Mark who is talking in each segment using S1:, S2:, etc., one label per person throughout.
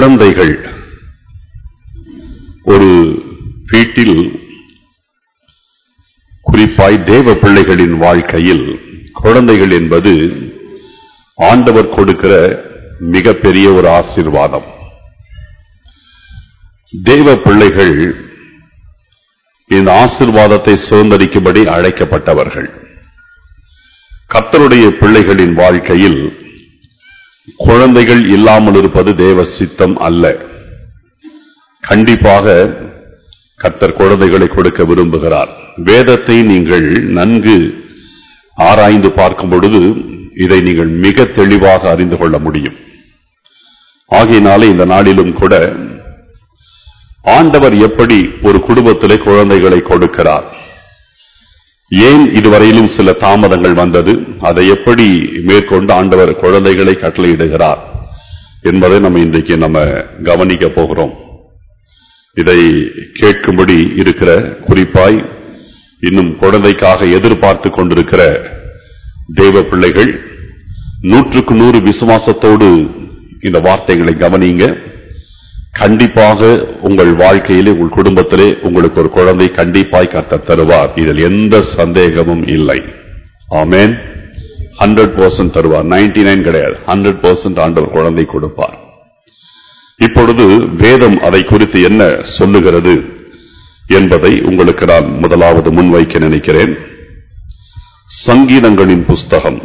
S1: குழந்தைகள் ஒரு வீட்டில் குறிப்பாய் தேவ பிள்ளைகளின் வாழ்க்கையில் குழந்தைகள் என்பது ஆண்டவர் கொடுக்கிற மிகப்பெரிய ஒரு ஆசீர்வாதம் தேவ பிள்ளைகள் இந்த ஆசீர்வாதத்தை சுதந்திரிக்கும்படி அழைக்கப்பட்டவர்கள் கர்த்தருடைய பிள்ளைகளின் வாழ்க்கையில் குழந்தைகள் இல்லாமல் இருப்பது தேவ சித்தம் அல்ல கண்டிப்பாக கர்த்தர் குழந்தைகளை கொடுக்க விரும்புகிறார் வேதத்தை நீங்கள் நன்கு ஆராய்ந்து பார்க்கும் பொழுது இதை நீங்கள் மிக தெளிவாக அறிந்து கொள்ள முடியும் ஆகையினாலே இந்த நாளிலும் கூட ஆண்டவர் எப்படி ஒரு குடும்பத்திலே குழந்தைகளை கொடுக்கிறார் ஏன் இதுவரையிலும் சில தாமதங்கள் வந்தது அதை எப்படி மேற்கொண்டு ஆண்டவர் குழந்தைகளை கட்டளையிடுகிறார் என்பதை நம்ம இன்றைக்கு நம்ம கவனிக்க போகிறோம் இதை கேட்கும்படி இருக்கிற குறிப்பாய் இன்னும் குழந்தைக்காக எதிர்பார்த்து கொண்டிருக்கிற தேவ பிள்ளைகள் நூற்றுக்கு நூறு விசுவாசத்தோடு இந்த வார்த்தைகளை கவனிங்க கண்டிப்பாக உங்கள் வாழ்க்கையிலே உங்கள் குடும்பத்திலே உங்களுக்கு ஒரு குழந்தை கண்டிப்பாய் கர்த்தர் தருவார் இதில் எந்த சந்தேகமும் இல்லை ஆமென் ஹண்ட்ரட் பர்சன்ட் தருவார் நைன்டி நைன் கிடையாது ஹண்ட்ரட் பர்சன்ட் ஆண்டவர் குழந்தை கொடுப்பார் இப்பொழுது வேதம் அதை குறித்து என்ன சொல்லுகிறது என்பதை உங்களுக்கு நான் முதலாவது முன்வைக்க நினைக்கிறேன் சங்கீதங்களின் புஸ்தகம்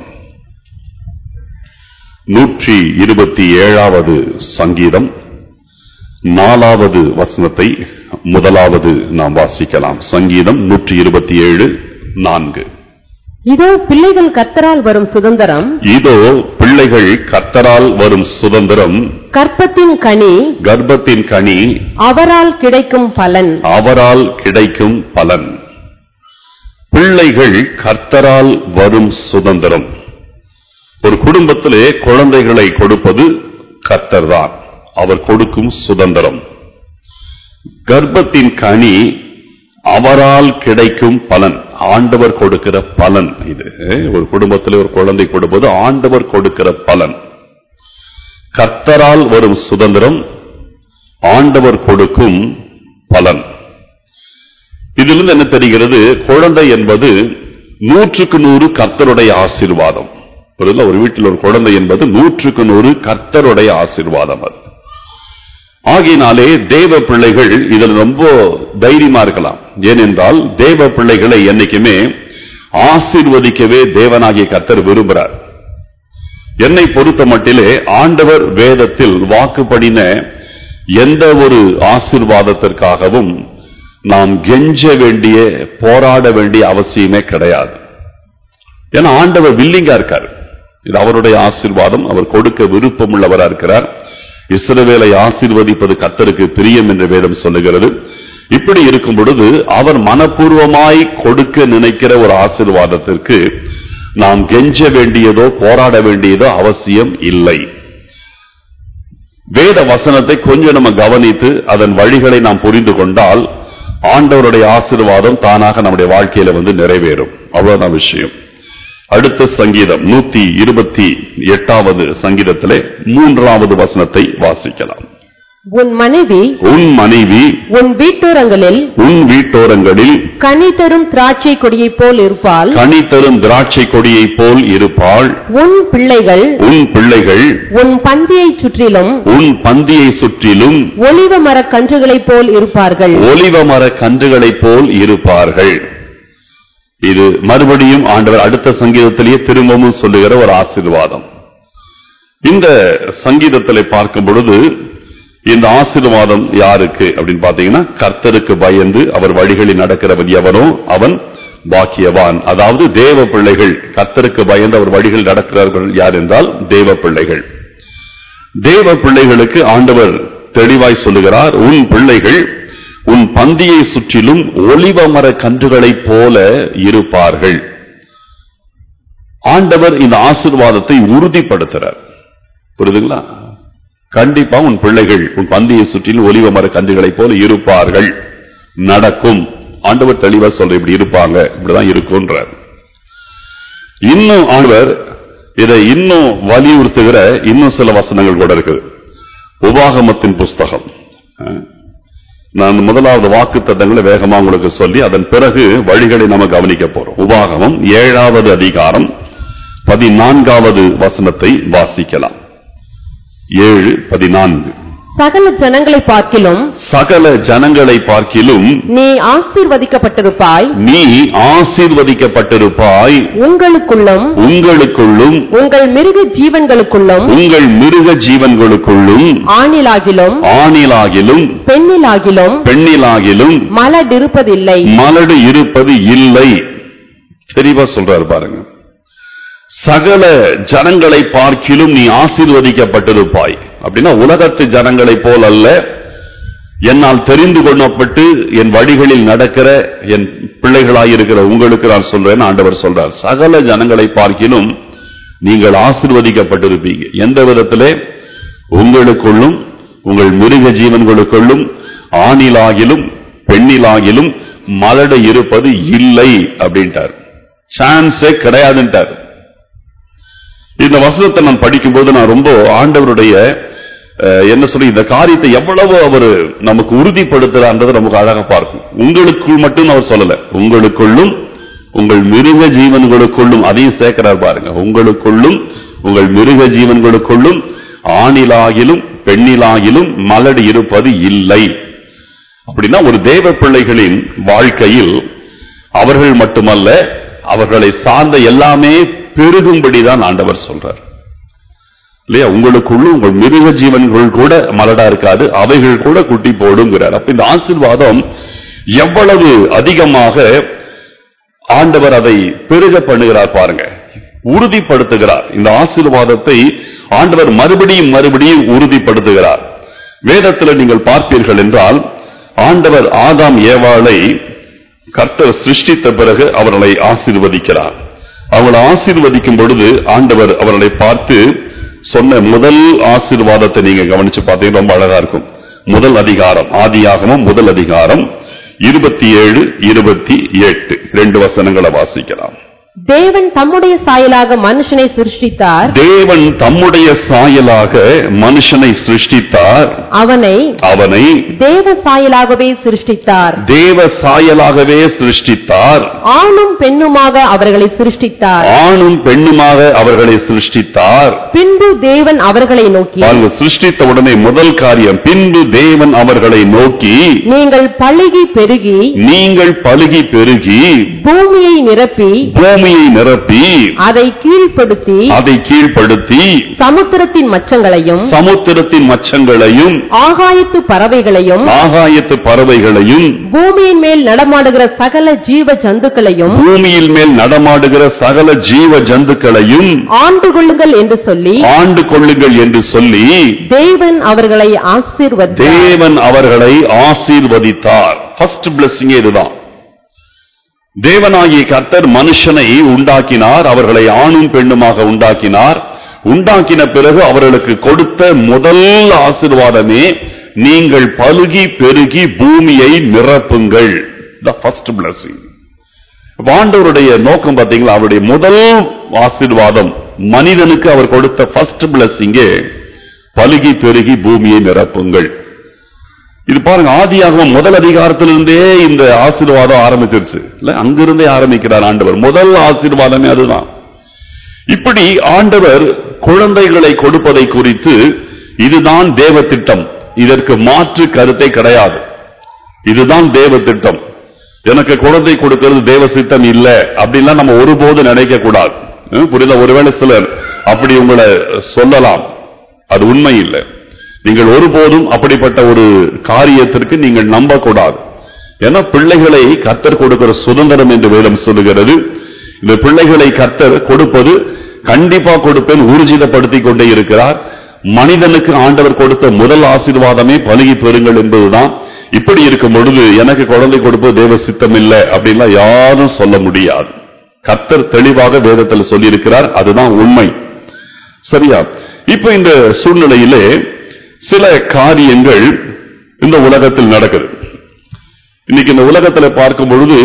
S1: நூற்றி இருபத்தி ஏழாவது சங்கீதம் நாலாவது வசனத்தை முதலாவது நாம் வாசிக்கலாம் சங்கீதம் நூற்றி இருபத்தி ஏழு நான்கு
S2: இதோ பிள்ளைகள் கத்தரால் வரும் சுதந்திரம்
S1: இதோ பிள்ளைகள் கர்த்தரால் வரும் சுதந்திரம்
S2: கற்பத்தின் கனி
S1: கர்ப்பத்தின் கனி
S2: அவரால் கிடைக்கும் பலன்
S1: அவரால் கிடைக்கும் பலன் பிள்ளைகள் கர்த்தரால் வரும் சுதந்திரம் ஒரு குடும்பத்திலே குழந்தைகளை கொடுப்பது கர்த்தர்தான் அவர் கொடுக்கும் சுதந்திரம் கர்ப்பத்தின் கனி அவரால் கிடைக்கும் பலன் ஆண்டவர் கொடுக்கிற பலன் இது ஒரு குடும்பத்தில் ஒரு குழந்தை கொடுப்பது ஆண்டவர் கொடுக்கிற பலன் கர்த்தரால் வரும் சுதந்திரம் ஆண்டவர் கொடுக்கும் பலன் இதிலிருந்து என்ன தெரிகிறது குழந்தை என்பது நூற்றுக்கு நூறு கர்த்தருடைய ஆசீர்வாதம் புரியுதா? ஒரு வீட்டில் ஒரு குழந்தை என்பது நூற்றுக்கு நூறு கர்த்தருடைய ஆசீர்வாதம் அது ஆகையினாலே தேவ பிள்ளைகள் இதில் ரொம்ப தைரியமா இருக்கலாம் ஏனென்றால் தேவ பிள்ளைகளை என்னைக்குமே ஆசீர்வதிக்கவே தேவனாகிய கர்த்தர் விரும்புகிறார் என்னை பொறுத்த மட்டிலே ஆண்டவர் வேதத்தில் வாக்குப்படின எந்த ஒரு ஆசீர்வாதத்திற்காகவும் நாம் கெஞ்ச வேண்டிய போராட வேண்டிய அவசியமே கிடையாது ஏன்னா ஆண்டவர் வில்லிங்கா இருக்கார் இது அவருடைய ஆசீர்வாதம் அவர் கொடுக்க விருப்பம் உள்ளவரா இருக்கிறார் இஸ்ரவேலை ஆசீர்வதிப்பது கத்தருக்கு பிரியம் என்று வேதம் சொல்லுகிறது இப்படி இருக்கும் பொழுது அவர் மனப்பூர்வமாய் கொடுக்க நினைக்கிற ஒரு ஆசீர்வாதத்திற்கு நாம் கெஞ்ச வேண்டியதோ போராட வேண்டியதோ அவசியம் இல்லை வேத வசனத்தை கொஞ்சம் நம்ம கவனித்து அதன் வழிகளை நாம் புரிந்து கொண்டால் ஆண்டவருடைய ஆசீர்வாதம் தானாக நம்முடைய வாழ்க்கையில வந்து நிறைவேறும் அவ்வளவுதான் விஷயம் அடுத்த சங்கீதம் நூத்தி இருபத்தி எட்டாவது சங்கீதத்திலே மூன்றாவது வசனத்தை வாசிக்கலாம்
S2: உன் மனைவி
S1: உன் மனைவி
S2: உன் வீட்டோரங்களில்
S1: உன் வீட்டோரங்களில்
S2: கனி தரும் திராட்சை கொடியைப் போல் இருப்பாள்
S1: கனி தரும் திராட்சை கொடியைப் போல் இருப்பாள்
S2: உன் பிள்ளைகள்
S1: உன் பிள்ளைகள்
S2: உன் பந்தியைச் சுற்றிலும்
S1: உன் பந்தியை சுற்றிலும்
S2: ஒலிவ மரக் கன்றுகளைப் போல் இருப்பார்கள்
S1: ஒலிவ மர கன்றுகளைப் போல் இருப்பார்கள் இது மறுபடியும் ஆண்டவர் அடுத்த சங்கீதத்திலேயே திரும்பவும் சொல்லுகிற ஒரு ஆசீர்வாதம் இந்த சங்கீதத்திலே பார்க்கும் பொழுது இந்த ஆசீர்வாதம் யாருக்கு அப்படின்னு பாத்தீங்கன்னா கர்த்தருக்கு பயந்து அவர் வழிகளில் நடக்கிறவன் எவனோ அவன் பாக்கியவான் அதாவது தேவ பிள்ளைகள் கர்த்தருக்கு பயந்து அவர் வழிகள் நடக்கிறார்கள் யார் என்றால் தேவ பிள்ளைகள் தேவ பிள்ளைகளுக்கு ஆண்டவர் தெளிவாய் சொல்லுகிறார் உன் பிள்ளைகள் உன் பந்தியை சுற்றிலும் ஒலிவ மர கன்றுகளைப் போல இருப்பார்கள் ஆண்டவர் இந்த ஆசீர்வாதத்தை உறுதிப்படுத்துறார் புரியுதுங்களா கண்டிப்பா உன் பிள்ளைகள் உன் பந்தியை சுற்றிலும் ஒலிவ மர கன்றுகளைப் போல இருப்பார்கள் நடக்கும் ஆண்டவர் தெளிவா சொல்ற இப்படி இருப்பாங்க இப்படிதான் இருக்கும்ன்றார் இன்னும் ஆண்டவர் இதை இன்னும் வலியுறுத்துகிற இன்னும் சில வசனங்கள் கூட இருக்குது உபாகமத்தின் புஸ்தகம் அஹ், நான் முதலாவது வாக்கு தத்தங்களை வேகமா உங்களுக்கு சொல்லி அதன் பிறகு வழிகளை நம்ம கவனிக்க போறோம் உபாகமம் ஏழாவது அதிகாரம் பதினான்காவது வசனத்தை வாசிக்கலாம் ஏழு பதினான்கு
S2: சகல ஜனங்களை பார்க்கிலும்
S1: சகல ஜனங்களை பார்க்கிலும்
S2: நீ ஆசீர்வதிக்கப்பட்டிருப்பாய்
S1: நீ ஆசீர்வதிக்கப்பட்டிருப்பாய்
S2: உங்களுக்குள்ளும்
S1: உங்களுக்குள்ளும்
S2: உங்கள் மிருக ஜீவன்களுக்குள்ளும்
S1: உங்கள் மிருக ஜீவன்களுக்குள்ளும்
S2: ஆணிலாகிலும்
S1: ஆணிலாகிலும்
S2: பெண்ணிலாகிலும்
S1: பெண்ணிலாகிலும்
S2: மலடிருப்பதில்லை
S1: மலடு இருப்பது இல்லை தெளிவா சொல்றாரு பாருங்க சகல ஜனங்களை பார்க்கிலும் நீ ஆசீர்வதிக்கப்பட்டிருப்பாய் அப்படின்னா உலகத்து ஜனங்களைப் போல் அல்ல என்னால் தெரிந்து கொள்ளப்பட்டு என் வழிகளில் நடக்கிற என் பிள்ளைகளாயிருக்கிற உங்களுக்கு நான் சொல்றேன் ஆண்டவர் சொல்றார் சகல ஜனங்களை பார்க்கிலும் நீங்கள் ஆசீர்வதிக்கப்பட்டிருப்பீங்க எந்த விதத்திலே உங்களுக்குள்ளும் உங்கள் மிருக ஜீவன்களுக்குள்ளும் ஆணிலாகிலும் பெண்ணிலாகிலும் மலடு இருப்பது இல்லை அப்படின்ட்டார் சான்ஸே கிடையாதுன்ட்டார் இந்த வசனத்தை நான் படிக்கும்போது நான் ரொம்ப ஆண்டவருடைய அஹ், என்ன சொல்லி இந்த காரியத்தை எவ்வளவு அவர் நமக்கு உறுதிப்படுத்துறான்றது நமக்கு அழகா பார்க்கும் உங்களுக்குள் மட்டும் அவர் சொல்லல உங்களுக்குள்ளும் உங்கள் மிருக ஜீவன்களுக்குள்ளும் அதையும் சேர்க்கிறார் பாருங்க உங்களுக்குள்ளும் உங்கள் மிருக ஜீவன்களுக்குள்ளும் ஆணிலாகிலும் பெண்ணிலாகிலும் மலடு இருப்பது இல்லை அப்படின்னா ஒரு தேவ பிள்ளைகளின் வாழ்க்கையில் அவர்கள் மட்டுமல்ல அவர்களை சார்ந்த எல்லாமே பெருகும்படிதான் ஆண்டவர் சொல்றார் இல்லையா உங்களுக்குள்ளும் உங்கள் மிருக ஜீவன்கள் கூட மலடா இருக்காது அவைகள் கூட குட்டி போடுங்கிறார் அப்ப இந்த ஆசீர்வாதம் எவ்வளவு அதிகமாக ஆண்டவர் அதை பெருக பண்ணுகிறார் பாருங்க உறுதிப்படுத்துகிறார் இந்த ஆசீர்வாதத்தை ஆண்டவர் மறுபடியும் மறுபடியும் உறுதிப்படுத்துகிறார் வேதத்தில் நீங்கள் பார்ப்பீர்கள் என்றால் ஆண்டவர் ஆதாம் ஏவாளை கர்த்தர் சிருஷ்டித்த பிறகு அவர்களை ஆசீர்வதிக்கிறார் அவர்களை ஆசீர்வதிக்கும் பொழுது ஆண்டவர் அவர்களை பார்த்து சொன்ன முதல் ஆசீர்வாதத்தை நீங்க கவனிச்சு பார்த்தீங்கன்னா ரொம்ப அழகா இருக்கும் முதல் அதிகாரம் ஆதியாகமம் முதல் அதிகாரம் இருபத்தி ஏழு இருபத்தி எட்டு ரெண்டு வசனங்களை வாசிக்கலாம்
S2: தேவன் தம்முடைய சாயலாக மனுஷனை சிருஷ்டித்தார்
S1: தேவன் தம்முடைய சாயலாக மனுஷனை சிருஷ்டித்தார்
S2: அவனை
S1: அவனை
S2: தேவ சாயலாகவே சிருஷ்டித்தார்
S1: தேவ சாயலாகவே சிருஷ்டித்தார்
S2: ஆணும் பெண்ணுமாக அவர்களை சிருஷ்டித்தார்
S1: ஆணும் பெண்ணுமாக அவர்களை சிருஷ்டித்தார்
S2: பின்பு தேவன் அவர்களை நோக்கி
S1: பாருங்க சிருஷ்டித்த உடனே முதல் காரியம் பின்பு தேவன் அவர்களை நோக்கி
S2: நீங்கள் பழுகி பெருகி
S1: நீங்கள் பலுகி பெருகி
S2: பூமியை நிரப்பி
S1: பூமியை நிரப்பி
S2: அதை கீழ்ப்படுத்தி
S1: அதை கீழ்ப்படுத்தி
S2: சமுத்திரத்தின் மச்சங்களையும்
S1: சமுத்திரத்தின் மச்சங்களையும்
S2: ஆகாயத்து பறவைகளையும்
S1: ஆகாயத்து பறவைகளையும்
S2: பூமியின் மேல் நடமாடுகிற சகல ஜீவ ஜந்துக்களையும்
S1: பூமியில் மேல் நடமாடுகிற சகல ஜீவ ஜந்துக்களையும்
S2: ஆண்டு கொள்ளுங்கள் என்று சொல்லி
S1: ஆண்டு கொள்ளுங்கள் என்று சொல்லி
S2: தேவன் அவர்களை ஆசீர்வதித்தார்
S1: தேவன் அவர்களை ஆசீர்வதித்தார் ஃபர்ஸ்ட் பிளஸிங் இதுதான் தேவனாகிய கர்த்தர் மனுஷனை உண்டாக்கினார் அவர்களை ஆணும் பெண்ணுமாக உண்டாக்கினார் உண்டாக்கின பிறகு அவர்களுக்கு கொடுத்த முதல் ஆசீர்வாதமே நீங்கள் பலுகி பெருகி பூமியை நிரப்புங்கள் த ஃபர்ஸ்ட் பிளஸிங் ஆண்டவருடைய நோக்கம் பார்த்தீங்களா அவருடைய முதல் ஆசீர்வாதம் மனிதனுக்கு அவர் கொடுத்த ஃபர்ஸ்ட் பிளஸிங்கே பலுகி பெருகி பூமியை நிரப்புங்கள் இது பாருங்க ஆதியாகமம் முதல் அதிகாரத்திலிருந்தே இந்த ஆசீர்வாதம் ஆரம்பிச்சிருச்சு இல்ல அங்கிருந்தே ஆரம்பிக்கிறார் ஆண்டவர் முதல் ஆசீர்வாதமே அதுதான் இப்படி ஆண்டவர் குழந்தைகளை கொடுப்பதை குறித்து இதுதான் தேவ திட்டம் இதற்கு மாற்று கருத்தை கிடையாது இதுதான் தேவ திட்டம் எனக்கு குழந்தை கொடுக்கிறது தேவ சித்தம் இல்ல அப்படின்லாம் நம்ம ஒருபோது நினைக்க கூடாது ஹம், புரியுதா ஒருவேளை சிலர் அப்படி உங்களை சொல்லலாம் அது உண்மை இல்லை நீங்கள் ஒருபோதும் அப்படிப்பட்ட ஒரு காரியத்திற்கு நீங்கள் நம்பக்கூடாது ஏன்னா பிள்ளைகளை கர்த்தர் கொடுக்கிற சுதந்திரம் என்று வேதம் சொல்லுகிறது இந்த பிள்ளைகளை கர்த்தர் கொடுப்பது கண்டிப்பா கொடுப்பேன் ஊர்ஜிதப்படுத்திக் கொண்டே இருக்கிறார் மனிதனுக்கு ஆண்டவர் கொடுத்த முதல் ஆசீர்வாதமே பலுகி பெறுங்கள் என்பதுதான் இப்படி இருக்கும் பொழுது எனக்கு குழந்தை கொடுப்பது தேவ சித்தம் இல்லை அப்படின்லாம் யாரும் சொல்ல முடியாது கர்த்தர் தெளிவாக வேதத்தில் சொல்லியிருக்கிறார் அதுதான் உண்மை சரியா இப்ப இந்த சூழ்நிலையிலே சில காரியங்கள் இந்த உலகத்தில் நடக்குது இன்னைக்கு இந்த உலகத்தில் பார்க்கும் பொழுது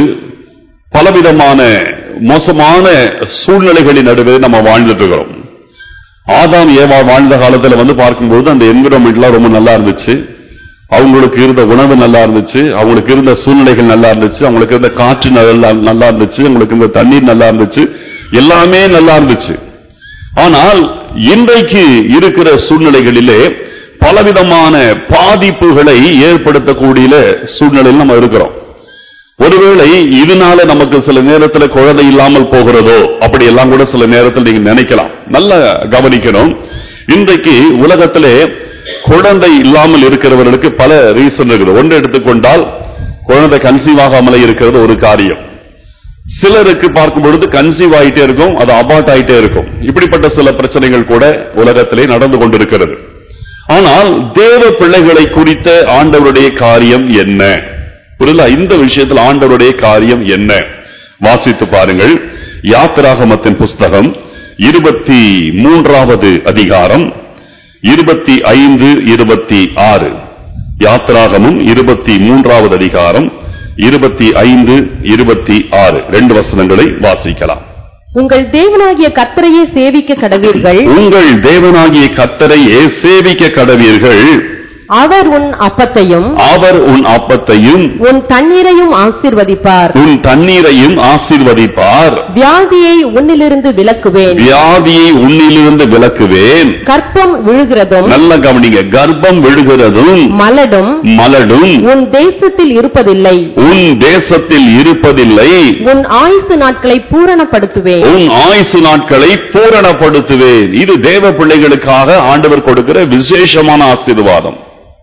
S1: பலவிதமான மோசமான சூழ்நிலைகளின் நடுவே நம்ம வாழ்ந்துட்டு இருக்கிறோம் ஆதாம் ஏவா வாழ்ந்த காலத்துல வந்து பார்க்கும்போது அந்த என்விரான்மெண்ட்லாம் ரொம்ப நல்லா இருந்துச்சு அவங்களுக்கு இருந்த உணவு நல்லா இருந்துச்சு அவங்களுக்கு இருந்த சூழ்நிலைகள் நல்லா இருந்துச்சு அவங்களுக்கு இருந்த காற்று நல்லா நல்லா இருந்துச்சு அவங்களுக்கு இருந்த தண்ணீர் நல்லா இருந்துச்சு எல்லாமே நல்லா இருந்துச்சு ஆனால் இன்றைக்கு இருக்கிற சூழ்நிலைகளிலே பலவிதமான பாதிப்புகளை ஏற்படுத்தக்கூடிய சூழ்நிலையில் நம்ம இருக்கிறோம் ஒருவேளை இதனால நமக்கு சில நேரத்துல குழந்தை இல்லாமல் போகிறதோ அப்படி எல்லாம் கூட சில நேரத்தில் நீங்க நினைக்கலாம் நல்லா கவனிக்கணும் இன்றைக்கு உலகத்திலே குழந்தை இல்லாமல் இருக்கிறவர்களுக்கு பல ரீசன் இருக்குது ஒன்று எடுத்துக்கொண்டால் குழந்தை கன்சீவ் ஆகாமலே இருக்கிறது ஒரு காரியம் சிலருக்கு பார்க்கும் பொழுது கன்சீவ் ஆயிட்டே இருக்கும் அது அபார்ட் ஆயிட்டே இருக்கும் இப்படிப்பட்ட சில பிரச்சனைகள் கூட உலகத்திலே நடந்து கொண்டிருக்கிறது ஆனால் தேவ பிள்ளைகளை குறித்த ஆண்டவருடைய காரியம் என்ன புரியல இந்த விஷயத்தில் ஆண்டவருடைய காரியம் என்ன வாசித்து பாருங்கள் யாத்திராகமத்தின் புஸ்தகம் இருபத்தி மூன்றாவது அதிகாரம் இருபத்தி ஐந்து இருபத்தி ஆறு யாத்திராகமும் இருபத்தி மூன்றாவது அதிகாரம் இருபத்தி ஐந்து இருபத்தி ஆறு ரெண்டு வசனங்களை வாசிக்கலாம்
S2: உங்கள் தேவனாகிய கர்த்தரையே சேவிக்க கடவீர்கள்
S1: உங்கள் தேவனாகிய கத்தரையே சேவிக்க கடவீர்கள்
S2: அவர் உன் அப்பத்தையும்
S1: அவர் உன் அப்பத்தையும்
S2: உன் தண்ணீரையும் ஆசீர்வதிப்பார்
S1: உன் தண்ணீரையும் ஆசீர்வதிப்பார்
S2: வியாதியை உன்னிலிருந்து விலக்குவேன்
S1: வியாதியை உன்னிலிருந்து விலக்குவேன்
S2: கற்பம் விழுகிறதும்
S1: நல்ல கவனிங்க கர்ப்பம் விழுகிறதும்
S2: மலடும்
S1: மலடும்
S2: உன் தேசத்தில் இருப்பதில்லை
S1: உன் தேசத்தில் இருப்பதில்லை
S2: உன் ஆயுசு நாட்களை பூரணப்படுத்துவேன்
S1: உன் ஆயுசு நாட்களை பூரணப்படுத்துவேன் இது தேவ பிள்ளைகளுக்காக ஆண்டவர் கொடுக்கிற விசேஷமான ஆசீர்வாதம்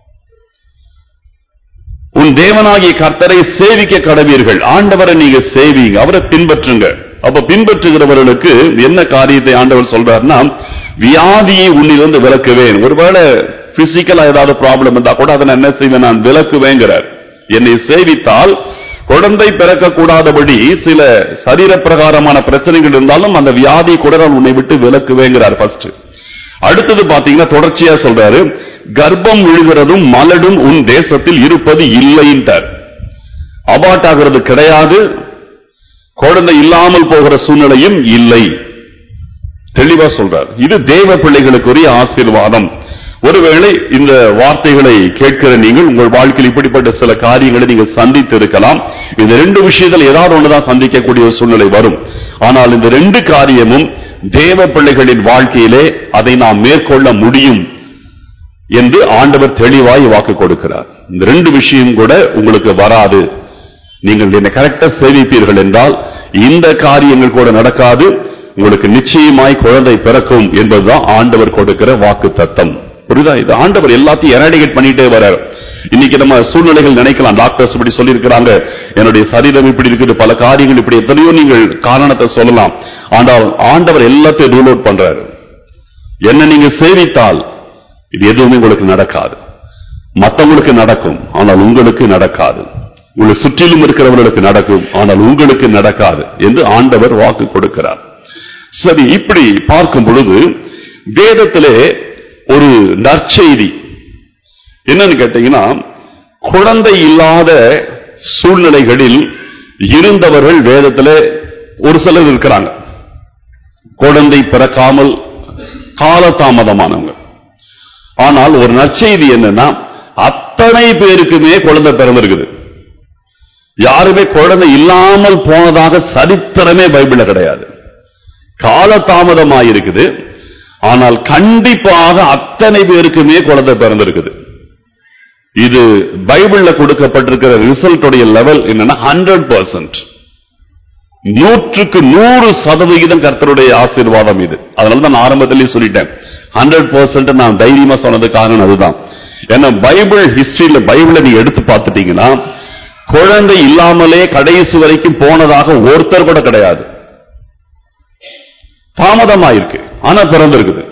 S1: உன் தேவனாகிய கர்த்தரை சேவிக்க கடவீர்கள் ஆண்டவரை நீங்க சேவிங்க அவரை பின்பற்றுங்க அப்ப பின்பற்றுகிறவர்களுக்கு என்ன காரியத்தை ஆண்டவர் சொல்றாருன்னா வியாதியை உன்னிலிருந்து விலக்குவேன் ஒருவேளை பிசிக்கலா ஏதாவது ப்ராப்ளம் இருந்தா கூட அதை நான் என்ன செய்வேன் நான் விலக்குவேங்கிறார் என்னை சேவித்தால் குழந்தை பிறக்க கூடாதபடி சில சரீர பிரகாரமான பிரச்சனைகள் இருந்தாலும் அந்த வியாதி கூட நான் உன்னை விட்டு விலக்குவேங்கிறார் ஃபர்ஸ்ட் அடுத்தது பாத்தீங்கன்னா தொடர்ச்சியா சொல்றாரு கர்ப்பம் விழுகிறதும் மலடும் உன் தேசத்தில் இருப்பது இல்லைன்றார் அபார்ட் ஆகிறது கிடையாது குழந்தை இல்லாமல் போகிற சூழ்நிலையும் இல்லை தெளிவா சொல்றார் இது தேவ பிள்ளைகளுக்குரிய ஆசீர்வாதம் ஒருவேளை இந்த வார்த்தைகளை கேட்கிற நீங்கள் உங்கள் வாழ்க்கையில் இப்படிப்பட்ட சில காரியங்களை நீங்கள் சந்தித்து இருக்கலாம் இந்த ரெண்டு விஷயத்தில் ஏதாவது ஒன்றுதான் சந்திக்கக்கூடிய ஒரு சூழ்நிலை வரும் ஆனால் இந்த ரெண்டு காரியமும் தேவ பிள்ளைகளின் வாழ்க்கையிலே அதை நாம் மேற்கொள்ள முடியும் என்று ஆண்டவர் தெளிவாய் வாக்கு கொடுக்கிறார் இந்த ரெண்டு விஷயம் கூட உங்களுக்கு வராது நீங்கள் என்னை கரெக்டா சேவிப்பீர்கள் என்றால் இந்த காரியங்கள் கூட நடக்காது உங்களுக்கு நிச்சயமாய் குழந்தை பிறக்கும் என்பதுதான் ஆண்டவர் கொடுக்கிற வாக்கு தத்தம் புரியுதா இது ஆண்டவர் எல்லாத்தையும் எராடிகேட் பண்ணிட்டே வர்றார் இன்னைக்கு நம்ம சூழ்நிலைகள் நினைக்கலாம் டாக்டர்ஸ் இப்படி சொல்லியிருக்கிறாங்க என்னுடைய சரீரம் இப்படி இருக்குது பல காரியங்கள் இப்படி எத்தனையோ நீங்கள் காரணத்தை சொல்லலாம் ஆனால் ஆண்டவர் எல்லாத்தையும் ரூல் அவுட் பண்றாரு என்ன நீங்க சேவித்தால் இது எதுவுமே உங்களுக்கு நடக்காது மத்தவங்களுக்கு நடக்கும் ஆனால் உங்களுக்கு நடக்காது உங்களை சுற்றிலும் இருக்கிறவர்களுக்கு நடக்கும் ஆனால் உங்களுக்கு நடக்காது என்று ஆண்டவர் வாக்கு கொடுக்கிறார் சரி இப்படி பார்க்கும் பொழுது வேதத்திலே ஒரு நற்செய்தி என்னன்னு கேட்டீங்கன்னா குழந்தை இல்லாத சூழ்நிலைகளில் இருந்தவர்கள் வேதத்திலே ஒரு சிலர் இருக்கிறாங்க குழந்தை பிறக்காமல் காலதாமதமானவங்க ஆனால் ஒரு நற்செய்தி என்னன்னா அத்தனை பேருக்குமே குழந்தை பிறந்திருக்குது யாருமே குழந்தை இல்லாமல் போனதாக சரித்திரமே பைபிள்ல கிடையாது காலதாமதமாயிருக்குது ஆனால் கண்டிப்பாக அத்தனை பேருக்குமே குழந்தை பிறந்திருக்குது இது பைபிள்ல கொடுக்கப்பட்டிருக்கிற ரிசல்ட்டுடைய லெவல் என்னன்னா ஹண்ட்ரட் பர்சன்ட் நூற்றுக்கு நூறு சதவிகிதம் கர்த்தருடைய ஆசீர்வாதம் இது அதனால தான் நான் ஆரம்பத்திலேயே சொல்லிட்டேன் ஹண்ட்ரட் பர்சன்ட் நான் தைரியமா சொன்னது காரணம் அதுதான் ஏன்னா பைபிள் ஹிஸ்டரியில பைபிளை நீங்க எடுத்து பார்த்துட்டீங்கன்னா குழந்தை இல்லாமலே கடைசி வரைக்கும் போனதாக ஒருத்தர் கூட கிடையாது தாமதமாயிருக்கு ஆனா பிறந்திருக்குது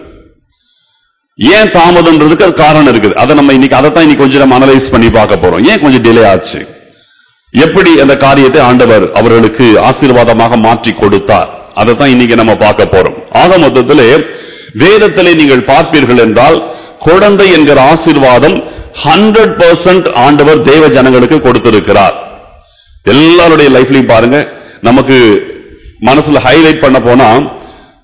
S1: ஏன் தாமதம்ன்றதுக்கு அது காரணம் இருக்குது அதை நம்ம இன்னைக்கு அதை தான் இன்னைக்கு கொஞ்சம் நம்ம அனலைஸ் பண்ணி பார்க்க போறோம் ஏன் கொஞ்சம் டிலே ஆச்சு எப்படி அந்த காரியத்தை ஆண்டவர் அவர்களுக்கு ஆசீர்வாதமாக மாற்றி கொடுத்தார் அதை தான் இன்னைக்கு நம்ம பார்க்க போறோம் ஆக மொத்தத்திலே வேதத்திலே நீங்கள் பார்ப்பீர்கள் என்றால் குழந்தை என்கிற ஆசீர்வாதம் ஹண்ட்ரட் பர்சன்ட் ஆண்டவர் தேவ ஜனங்களுக்கு கொடுத்திருக்கிறார் எல்லாருடைய லைஃப்லயும் பாருங்க நமக்கு மனசுல ஹைலைட் பண்ண போனா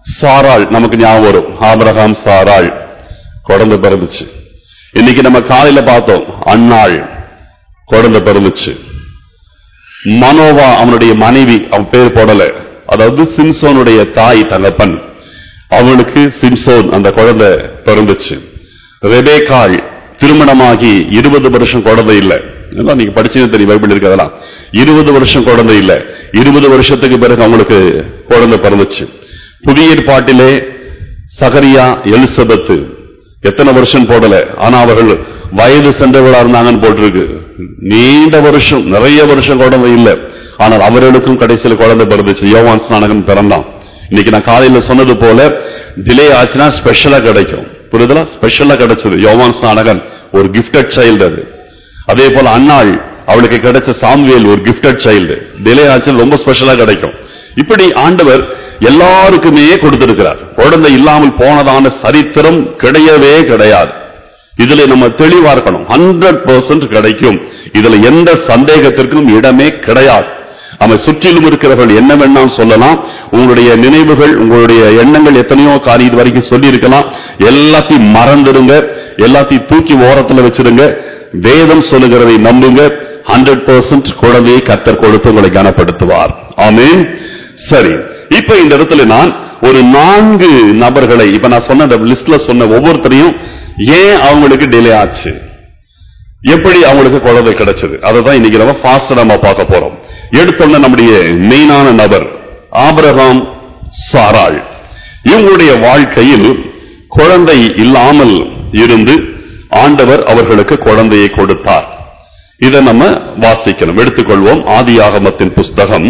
S1: சாராள் நமக்கு ஞாபகம் வரும் ஆபிரகாம் சாராள் குழந்தை பிறந்துச்சு இன்னைக்கு நம்ம காலையில பார்த்தோம் அன்னாள் குழந்தை பிறந்துச்சு மனோவா அவனுடைய மனைவி அவன் பேர் போடல அதாவது சிம்சோனுடைய தாய் தகப்பன் அவனுக்கு சிம்சோன் அந்த குழந்தை பிறந்துச்சு ரெபேக்காள் திருமணமாகி இருபது வருஷம் குழந்தை இல்ல இதெல்லாம் நீங்க படிச்சீங்க தெரியும் பைபிள் இருக்கிறதெல்லாம் இருபது வருஷம் குழந்தை இல்ல இருபது வருஷத்துக்கு பிறகு அவங்களுக்கு குழந்தை பிறந்துச்சு புதிய ஏற்பாட்டிலே சகரியா எலிசபெத்து எத்தனை வருஷம் போடல ஆனா அவர்கள் வயது சென்றவர்களா இருந்தாங்கன்னு போட்டிருக்கு நீண்ட வருஷம் நிறைய வருஷம் குழந்தை இல்ல ஆனால் அவர்களுக்கும் கடைசியில் குழந்தை பிறந்துச்சு யோவான் ஸ்நானகன் பிறந்தான் இன்னைக்கு நான் காலையில சொன்னது போல டிலே ஆச்சுன்னா ஸ்பெஷலா கிடைக்கும் புரியுதுல ஸ்பெஷலா கிடைச்சது யோவான் ஸ்நானகன் ஒரு கிஃப்டட் சைல்டு அது அதே போல அன்னாள் அவளுக்கு கிடைச்ச சாம்வேல் ஒரு கிஃப்டட் சைல்டு டிலே ஆச்சுன்னா ரொம்ப ஸ்பெஷலா கிடைக்கும் இப்படி ஆண்டவர் எல்லாருக்குமே கொடுத்திருக்கிறார் குழந்தை இல்லாமல் போனதான சரித்திரம் கிடையவே கிடையாது இதுல நம்ம தெளிவா இருக்கணும் ஹண்ட்ரட் பர்சன்ட் கிடைக்கும் இதுல எந்த சந்தேகத்திற்கும் இடமே கிடையாது நம்ம சுற்றிலும் இருக்கிறவர்கள் என்ன வேணாலும் சொல்லலாம் உங்களுடைய நினைவுகள் உங்களுடைய எண்ணங்கள் எத்தனையோ காரியம் இது வரைக்கும் சொல்லி இருக்கலாம் எல்லாத்தையும் மறந்துடுங்க எல்லாத்தையும் தூக்கி ஓரத்துல வச்சிருங்க வேதம் சொல்லுகிறதை நம்புங்க ஹண்ட்ரட் பர்சன்ட் குழந்தையை கத்தர் கொடுத்து உங்களை கனப்படுத்துவார் ஆமென் சரி இப்ப இந்த இடத்துல நான் ஒரு நான்கு நபர்களை இப்ப நான் சொன்ன அந்த லிஸ்ட்ல சொன்ன ஒவ்வொருத்தரையும் ஏன் அவங்களுக்கு டிலே ஆச்சு எப்படி அவங்களுக்கு குழந்தை கிடைச்சது அதை தான் இன்னைக்கு நம்ம ஃபாஸ்ட் நம்ம பார்க்க போறோம் எடுத்தோன்ன நம்முடைய மெயினான நபர் ஆபிரகாம் சாராள் இவங்களுடைய வாழ்க்கையில் குழந்தை இல்லாமல் இருந்து ஆண்டவர் அவர்களுக்கு குழந்தையை கொடுத்தார் இதை நம்ம வாசிக்கணும் எடுத்துக்கொள்வோம் ஆதியாகமத்தின் புஸ்தகம்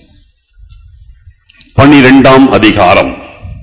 S1: பனிரெண்டாம் அதிகாரம்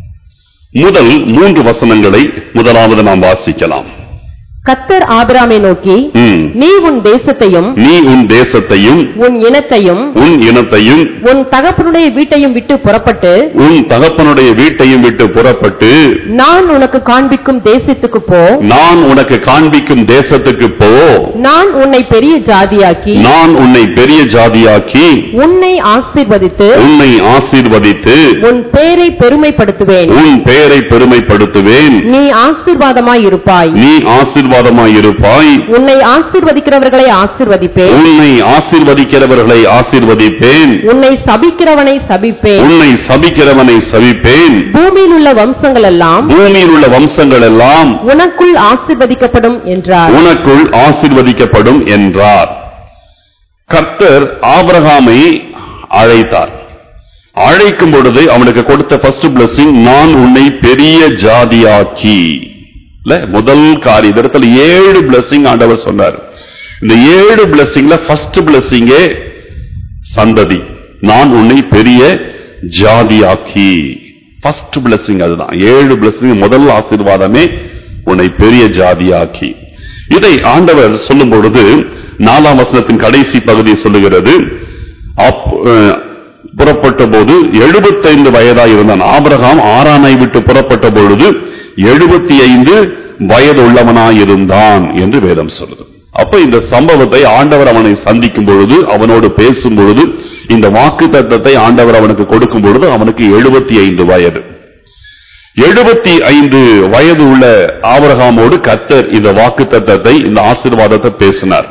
S1: முதல் மூன்று வசனங்களை முதலாவது நாம் வாசிக்கலாம்
S2: கத்தர் ஆபிராமை நோக்கி
S1: ம்.
S2: நீ உன் தேசத்தையும்
S1: நீ உன் தேசத்தையும்
S2: உன் இனத்தையும்
S1: உன் இனத்தையும்
S2: உன் தகப்பனுடைய வீட்டையும் விட்டு புறப்பட்டு
S1: உன் தகப்பனுடைய வீட்டையும் விட்டு புறப்பட்டு
S2: நான் உனக்கு காண்பிக்கும் தேசத்துக்கு போ
S1: நான் உனக்கு காண்பிக்கும் தேசத்துக்கு போ
S2: நான் உன்னை பெரிய ஜாதியாக்கி
S1: நான் உன்னை பெரிய ஜாதியாக்கி
S2: உன்னை ஆசீர்வதித்து
S1: உன்னை ஆசீர்வதித்து
S2: உன் பேரை பெருமைப்படுத்துவேன்
S1: உன் பெயரை பெருமைப்படுத்துவேன்
S2: நீ ஆசீர்வாதமாய் இருப்பாய்
S1: நீ ஆசீர்வாதமாயிருப்பாய்
S2: உன்னை ஆசீர்வதிக்கிறவர்களை ஆசீர்வதிப்பேன்
S1: உன்னை ஆசீர்வதிக்கிறவர்களை ஆசீர்வதிப்பேன்
S2: உன்னை சபிக்கிறவனை சபிப்பேன்
S1: உன்னை சபிக்கிறவனை சபிப்பேன்
S2: பூமியில் உள்ள வம்சங்கள் எல்லாம்
S1: பூமியில் உள்ள வம்சங்கள் எல்லாம்
S2: உனக்குள் ஆசீர்வதிக்கப்படும் என்றார்
S1: உனக்குள் ஆசீர்வதிக்கப்படும் என்றார் கர்த்தர் ஆபிரகாமை அழைத்தார் அழைக்கும் பொழுது அவனுக்கு கொடுத்த ஃபர்ஸ்ட் blessing நான் உன்னை பெரிய ஜாதியாக்கி இல்ல முதல் காரியம் இந்த இடத்துல ஏழு blessing ஆண்டவர் சொன்னார் இந்த ஏழு blessingல ஃபர்ஸ்ட் blessingே சந்ததி நான் உன்னை பெரிய ஜாதியாக்கி ஃபர்ஸ்ட் blessing அதுதான் ஏழு blessing முதல் ஆசீர்வாதமே உன்னை பெரிய ஜாதியாக்கி இதை ஆண்டவர் சொல்லும் பொழுது நாலாம் வசனத்தின் கடைசி பகுதி சொல்லுகிறது அப்- அஹ், புறப்பட்ட போது எழுபத்தைந்து வயதாய் இருந்தான் ஆபிரகாம் ஆரானை விட்டு புறப்பட்ட பொழுது எழுபத்தி ஐந்து வயது உள்ளவனாயிருந்தான் என்று வேதம் சொல்லுது அப்ப இந்த சம்பவத்தை ஆண்டவர் அவனை சந்திக்கும் பொழுது அவனோடு பேசும் பொழுது இந்த வாக்கு தத்தத்தை ஆண்டவர் அவனுக்கு கொடுக்கும் பொழுது அவனுக்கு எழுபத்தி ஐந்து வயது எழுபத்தி ஐந்து வயது உள்ள ஆபிரகாமோடு கத்தர் இந்த வாக்கு தத்தத்தை இந்த ஆசீர்வாதத்தை பேசினார்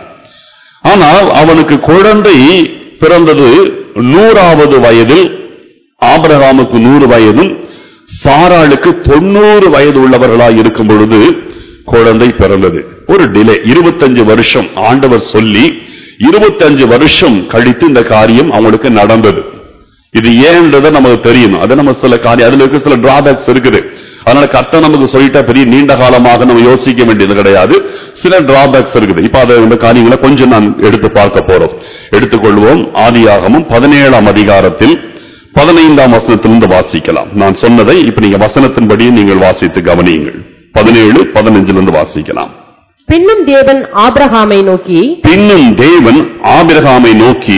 S1: ஆனால் அவனுக்கு குழந்தை பிறந்தது நூறாவது வயதில் ஆபிரகாமுக்கு நூறு வயதும் சாராளுக்கு தொண்ணூறு வயது உள்ளவர்களாய் இருக்கும் பொழுது குழந்தை பிறந்தது ஒரு டிலே இருபத்தஞ்சு வருஷம் ஆண்டவர் சொல்லி இருபத்தஞ்சு வருஷம் கழித்து இந்த காரியம் அவங்களுக்கு நடந்தது இது ஏன்றதை நமக்கு தெரியும் அது நம்ம சில காரியம் அதுல இருக்க சில டிராபேக்ஸ் இருக்குது அதனால கத்த நமக்கு சொல்லிட்டா பெரிய நீண்ட காலமாக நம்ம யோசிக்க வேண்டியது கிடையாது சில டிராபேக்ஸ் இருக்குது இப்ப அதை இந்த காரியங்களை கொஞ்சம் நான் எடுத்து பார்க்க போறோம் எடுத்துக்கொள்வோம் ஆதியாகமும் பதினேழாம் அதிகாரத்தில் பதினைந்தாம் வசனத்திலிருந்து வாசிக்கலாம் நான் சொன்னதை இப்ப நீங்க வசனத்தின்படி நீங்கள் வாசித்து கவனியுங்கள் பதினேழு பதினஞ்சிலிருந்து வாசிக்கலாம்
S2: பின்னும் தேவன் ஆபிரகாமை நோக்கி
S1: பின்னும் தேவன் ஆபிரகாமை நோக்கி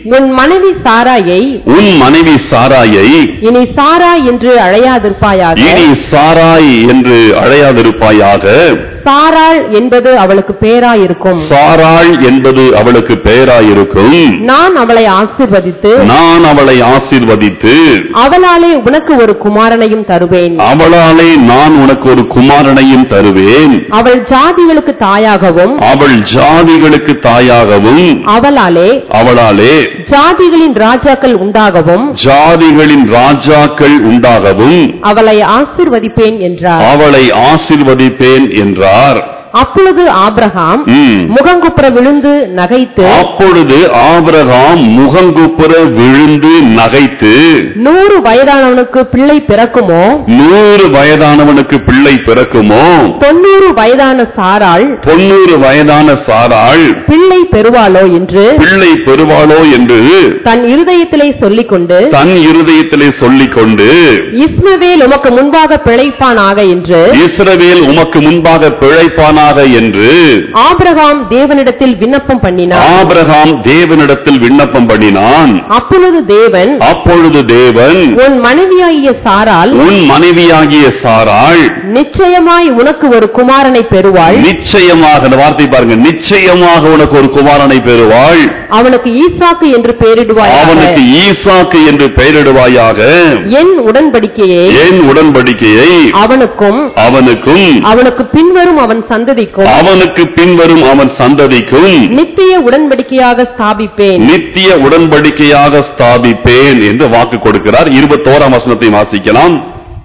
S2: உன் மனைவி சாராயை
S1: உன் மனைவி சாராயை
S2: இனி சாரா என்று அழையாதிருப்பாயாக
S1: இனி சாராய் என்று அழையாதிருப்பாயாக
S2: சாராள் என்பது அவளுக்கு பேராயிருக்கும்
S1: சாராள் என்பது அவளுக்கு பெயராயிருக்கும்
S2: நான் அவளை ஆசீர்வதித்து
S1: நான் அவளை ஆசீர்வதித்து
S2: அவளாலே உனக்கு ஒரு குமாரனையும் தருவேன்
S1: அவளாலே நான் உனக்கு ஒரு குமாரனையும் தருவேன்
S2: அவள் ஜாதிகளுக்கு தாயாகவும்
S1: அவள் ஜாதிகளுக்கு தாயாகவும்
S2: அவளாலே
S1: அவளாலே
S2: ஜாதிகளின் ராஜாக்கள் உண்டாகவும்
S1: ஜாதிகளின் ராஜாக்கள் உண்டாகவும்
S2: அவளை ஆசீர்வதிப்பேன் என்றார்
S1: அவளை ஆசீர்வதிப்பேன் என்றார்
S2: அப்பொழுது ஆபிரகாம்
S1: ம்.
S2: முகங்குப்புற விழுந்து நகைத்து
S1: அப்பொழுது ஆபிரகாம் முகங்குப்புற விழுந்து நகைத்து
S2: நூறு வயதானவனுக்கு பிள்ளை பிறக்குமோ
S1: நூறு வயதானவனுக்கு பிள்ளை பிறக்குமோ
S2: தொண்ணூறு வயதான சாராள்
S1: தொண்ணூறு வயதான சாராள்
S2: பிள்ளை பெறுவாளோ என்று
S1: பிள்ளை பெறுவாளோ என்று
S2: தன் இருதயத்திலே சொல்லிக் கொண்டு
S1: தன் இருதயத்திலே சொல்லிக் கொண்டு
S2: இஸ்மவேல் உமக்கு முன்பாக பிழைப்பானாக என்று
S1: இஸ்ரவேல் உமக்கு முன்பாக பிழைப்பானாக என்று
S2: ஆபிரகாம் தேவனிடத்தில் விண்ணப்பம் பண்ணினார்
S1: ஆபிரகாம் தேவனிடத்தில் விண்ணப்பம் பண்ணினான்
S2: அப்பொழுது தேவன்
S1: அப்பொழுது தேவன்
S2: உன் மனைவியாகிய சாராள்
S1: உன் மனைவியாகிய சாராள்
S2: நிச்சயமாய் உனக்கு ஒரு குமாரனை பெறுவாள்
S1: நிச்சயமாக இந்த வார்த்தை பாருங்க நிச்சயமாக உனக்கு ஒரு குமாரனை பெறுவாள்
S2: அவனுக்கு ஈசாக்கு என்று பெயரிடுவாயாக
S1: அவனுக்கு ஈசாக்கு என்று பெயரிடுவாயாக
S2: என் உடன்படிக்கையை
S1: ஏன் உடன்படிக்கையை
S2: அவனுக்கும்
S1: அவனுக்கும்
S2: அவனுக்கு பின்வரும் அவன் சந்ததிக்கும்
S1: அவனுக்கு பின்வரும் அவன் சந்ததிக்கும்
S2: நித்திய உடன்படிக்கையாக ஸ்தாபிப்பேன்
S1: நித்திய உடன்படிக்கையாக ஸ்தாபிப்பேன் என்று வாக்கு கொடுக்கிறார் இருபத்தோராம் வசனத்தை வாசிக்கலாம்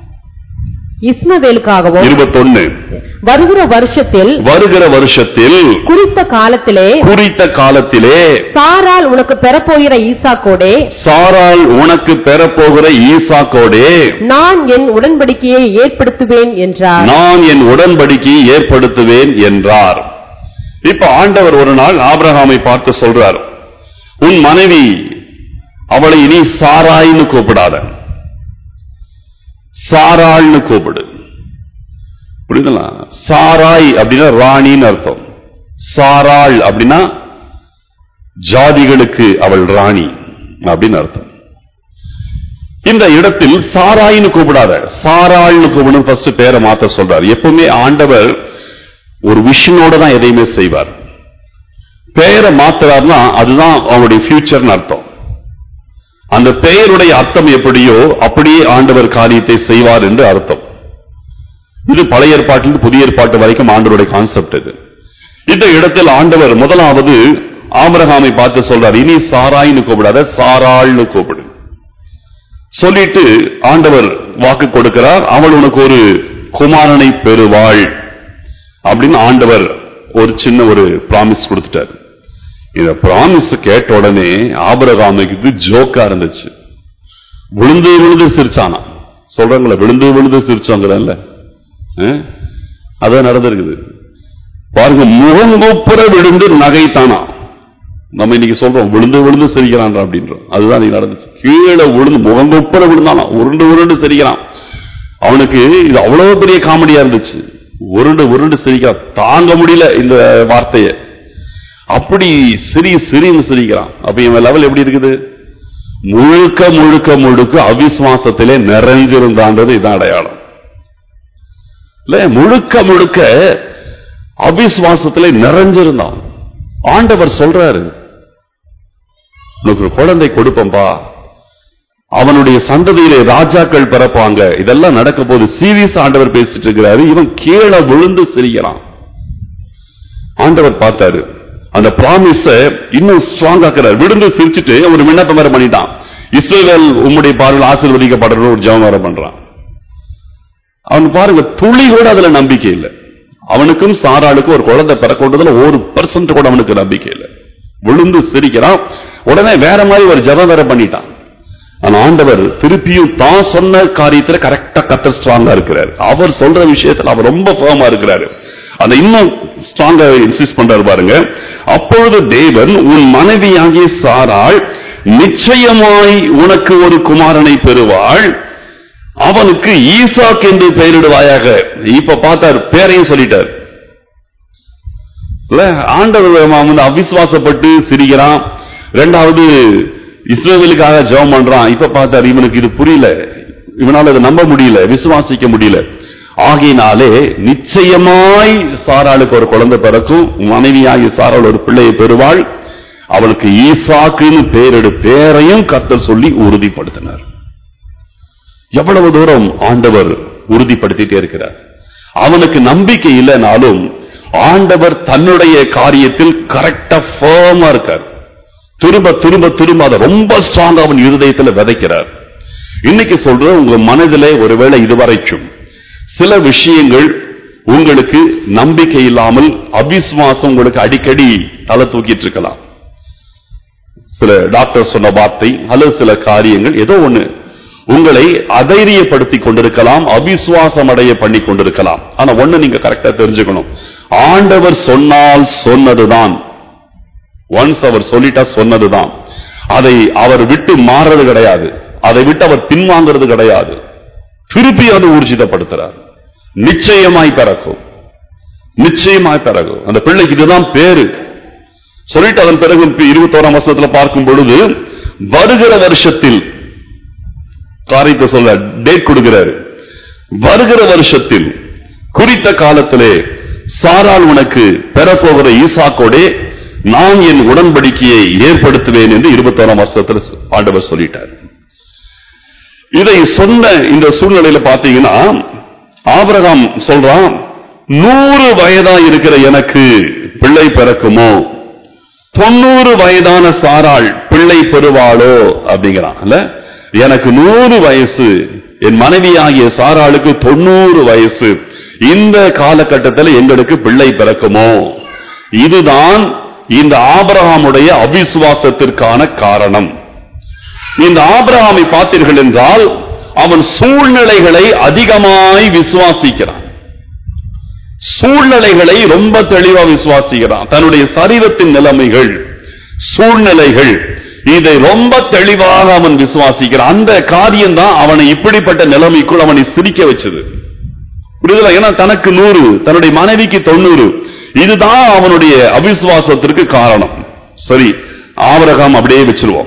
S2: இஸ்மவேலுக்காகவும்
S1: இருபத்தொன்னு
S2: வருகிற வருஷத்தில்
S1: வருகிற வருஷத்தில்
S2: குறித்த காலத்திலே
S1: குறித்த காலத்திலே
S2: சாரால் உனக்கு பெறப்போகிற ஈசாக்கோடே
S1: சாராள் உனக்கு பெறப்போகிற ஈசாக்கோடே
S2: நான் என் உடன்படிக்கையை ஏற்படுத்துவேன் என்றார்
S1: நான் என் உடன்படிக்கையை ஏற்படுத்துவேன் என்றார் இப்ப ஆண்டவர் ஒரு நாள் ஆபிரகாமை பார்த்து சொல்றார் உன் மனைவி அவளை இனி சாராய்னு கூப்பிடாத சாராள்னு கூப்பிடு புரியுதுங்களா சாராய் அப்படின்னா ராணின்னு அர்த்தம் சாராள் அப்படின்னா ஜாதிகளுக்கு அவள் ராணி அப்படின்னு அர்த்தம் இந்த இடத்தில் சாராயின்னு கூப்பிடாத சாராள்னு கூப்பிடணும் ஃபர்ஸ்ட் பேரை மாத்த சொல்றார் எப்பவுமே ஆண்டவர் ஒரு விஷனோட தான் எதையுமே செய்வார் பெயரை மாத்துறாருன்னா அதுதான் அவனுடைய ஃபியூச்சர்னு அர்த்தம் அந்த பெயருடைய அர்த்தம் எப்படியோ அப்படியே ஆண்டவர் காரியத்தை செய்வார் என்று அர்த்தம் இது பழைய ஏற்பாட்டிலிருந்து புதிய ஏற்பாட்டு வரைக்கும் ஆண்டவருடைய கான்செப்ட் இது இந்த இடத்தில் ஆண்டவர் முதலாவது ஆபிரகாமை பார்த்து சொல்றார் இனி சாராயின்னு கூப்பிடாத சாராள்னு கூப்பிடு சொல்லிட்டு ஆண்டவர் வாக்கு கொடுக்கிறார் அவள் உனக்கு ஒரு குமாரனை பெறுவாள் அப்படின்னு ஆண்டவர் ஒரு சின்ன ஒரு பிராமிஸ் கொடுத்துட்டார் இந்த பிராமிஸ் கேட்ட உடனே ஆபரகாமுக்கு இது ஜோக்கா இருந்துச்சு விழுந்து விழுந்து சிரிச்சானா சொல்றாங்களே விழுந்து விழுந்து சிரிச்சாங்கிறல்ல அதான் நடந்திருக்குது பாருங்க முகங்கொப்புற விழுந்து நகைத்தானா நம்ம இன்னைக்கு சொல்றோம் விழுந்து விழுந்து சிரிக்கிறான் அப்படின்றோம் அதுதான் இன்னைக்கு நடந்துச்சு கீழே விழுந்து முகங்கொப்புற விழுந்தானா உருண்டு உருண்டு சிரிக்கிறான் அவனுக்கு இது அவ்வளவு பெரிய காமெடியா இருந்துச்சு உருண்டு உருண்டு சிரிக்கிறான் தாங்க முடியல இந்த வார்த்தையை அப்படி சிரி சிரின்னு சிரிக்கிறான் அப்ப இவன் லெவல் எப்படி இருக்குது முழுக்க முழுக்க முழுக்க அவிசுவாசத்திலே நிறைஞ்சிருந்தான்றது இதான் அடையாளம் இல்ல முழுக்க முழுக்க அவிசுவாசத்திலே நிறைஞ்சிருந்தான் ஆண்டவர் சொல்றாரு உனக்கு ஒரு குழந்தை கொடுப்பம்பா அவனுடைய சந்ததியிலே ராஜாக்கள் பிறப்பாங்க இதெல்லாம் நடக்க போது சீரியஸ் ஆண்டவர் பேசிட்டு இருக்கிறாரு இவன் கீழே விழுந்து சிரிக்கிறான் ஆண்டவர் பார்த்தாரு அந்த ப்ராமிஸ இன்னும் ஸ்ட்ராங் ஆக்குறாரு விழுந்து சிரிச்சுட்டு ஒரு விண்ணப்பம் வேற பண்ணிட்டான் இஸ்ரேல் உம்முடைய பார்வையில் ஆசீர்வதிக்கப்படுற ஒரு ஜெபம் வேற பண்றான் அவன் பாருங்க துளி கூட அதுல நம்பிக்கை இல்லை அவனுக்கும் சாராளுக்கும் ஒரு குழந்தை பிறக்கொண்டதுல ஒரு பர்சன்ட் கூட அவனுக்கு நம்பிக்கை இல்லை விழுந்து சிரிக்கிறான் உடனே வேற மாதிரி ஒரு ஜெபம் வேற பண்ணிட்டான் ஆனா ஆண்டவர் திருப்பியும் தான் சொன்ன காரியத்துல கரெக்டா கத்த ஸ்ட்ராங்கா இருக்கிறார் அவர் சொல்ற விஷயத்துல அவர் ரொம்ப ஃபேமா இருக்கிறாரு அதை இன்னும் ஸ்ட்ராங்கா இன்சிஸ்ட் பண்றாரு பாருங்க அப்பொழுது தேவன் உன் மனைவியாகிய சாராள் நிச்சயமாய் உனக்கு ஒரு குமாரனை பெறுவாள் அவனுக்கு ஈசாக் என்று பெயரிடுவாயாக இப்ப பார்த்தார் பேரையும் சொல்லிட்டார் இல்ல ஆண்டவர் வந்து அவிசுவாசப்பட்டு சிரிக்கிறான் இரண்டாவது இஸ்ரேலுக்காக ஜெபம் பண்றான் இப்ப பார்த்தாரு இவனுக்கு இது புரியல இவனால அதை நம்ப முடியல விசுவாசிக்க முடியல ஆகையினாலே நிச்சயமாய் சாராளுக்கு ஒரு குழந்தை பிறக்கும் மனைவியாகி சாராள் ஒரு பிள்ளையை பெறுவாள் அவளுக்கு ஈசாக்குன்னு பேரெடு பேரையும் கர்த்தர் சொல்லி உறுதிப்படுத்தினார் எவ்வளவு தூரம் ஆண்டவர் உறுதிப்படுத்திட்டே இருக்கிறார் அவனுக்கு நம்பிக்கை இல்லைனாலும் ஆண்டவர் தன்னுடைய காரியத்தில் கரெக்டா ஃபேமா இருக்கார் திரும்ப திரும்ப திரும்ப அதை ரொம்ப ஸ்ட்ராங்கா அவன் இருதயத்துல விதைக்கிறார் இன்னைக்கு சொல்ற உங்க மனதிலே ஒருவேளை இதுவரைக்கும் சில விஷயங்கள் உங்களுக்கு நம்பிக்கை இல்லாமல் அவிசுவாசம் உங்களுக்கு அடிக்கடி தலை தூக்கிட்டு இருக்கலாம் சில டாக்டர் சொன்ன வார்த்தை அல்லது சில காரியங்கள் ஏதோ ஒண்ணு உங்களை அதைரியப்படுத்தி கொண்டிருக்கலாம் அவிசுவாசம் அடைய பண்ணி கொண்டிருக்கலாம் ஆனா ஒண்ணு நீங்க கரெக்டா தெரிஞ்சுக்கணும் ஆண்டவர் சொன்னால் சொன்னதுதான் ஒன்ஸ் அவர் சொல்லிட்டா சொன்னதுதான் அதை அவர் விட்டு மாறுறது கிடையாது அதை விட்டு அவர் பின்வாங்கிறது கிடையாது திருப்பி அதை ஊர்ஜிதப்படுத்துறார் நிச்சயமாய் பிறக்கும் நிச்சயமாய் பிறகும் அந்த பிள்ளைக்கு இதுதான் பேரு சொல்லிட்டு அதன் பிறகு இருபத்தோராம் வருஷத்துல பார்க்கும் பொழுது வருகிற வருஷத்தில் காரியத்தை சொல்ல டேட் கொடுக்கிறாரு வருகிற வருஷத்தில் குறித்த காலத்திலே சாரால் உனக்கு பெறப்போகிற ஈசாக்கோடே நான் என் உடன்படிக்கையை ஏற்படுத்துவேன் என்று இருபத்தோராம் வருஷத்துல ஆண்டவர் சொல்லிட்டார் இதை சொன்ன இந்த சூழ்நிலையில பாத்தீங்கன்னா ஆபிரகாம் சொல்றான் நூறு வயதா இருக்கிற எனக்கு பிள்ளை பிறக்குமோ தொண்ணூறு வயதான சாராள் பிள்ளை பெறுவாளோ அப்படிங்கிறான் இல்ல எனக்கு நூறு வயசு என் மனைவியாகிய சாராளுக்கு தொண்ணூறு வயசு இந்த காலகட்டத்தில் எங்களுக்கு பிள்ளை பிறக்குமோ இதுதான் இந்த ஆபிரகாமுடைய அவிசுவாசத்திற்கான காரணம் இந்த ஆபிரகாமை பார்த்தீர்கள் என்றால் அவன் சூழ்நிலைகளை அதிகமாய் விசுவாசிக்கிறான் சூழ்நிலைகளை ரொம்ப தெளிவா விசுவாசிக்கிறான் தன்னுடைய சரீரத்தின் நிலைமைகள் சூழ்நிலைகள் இதை ரொம்ப தெளிவாக அவன் விசுவாசிக்கிறான் அந்த காரியம் தான் அவனை இப்படிப்பட்ட நிலைமைக்குள் அவனை சிரிக்க வச்சது புரியுதுல ஏன்னா தனக்கு நூறு தன்னுடைய மனைவிக்கு தொண்ணூறு இதுதான் அவனுடைய அவிசுவாசத்திற்கு காரணம் சரி ஆபரகாம் அப்படியே வச்சிருவோம்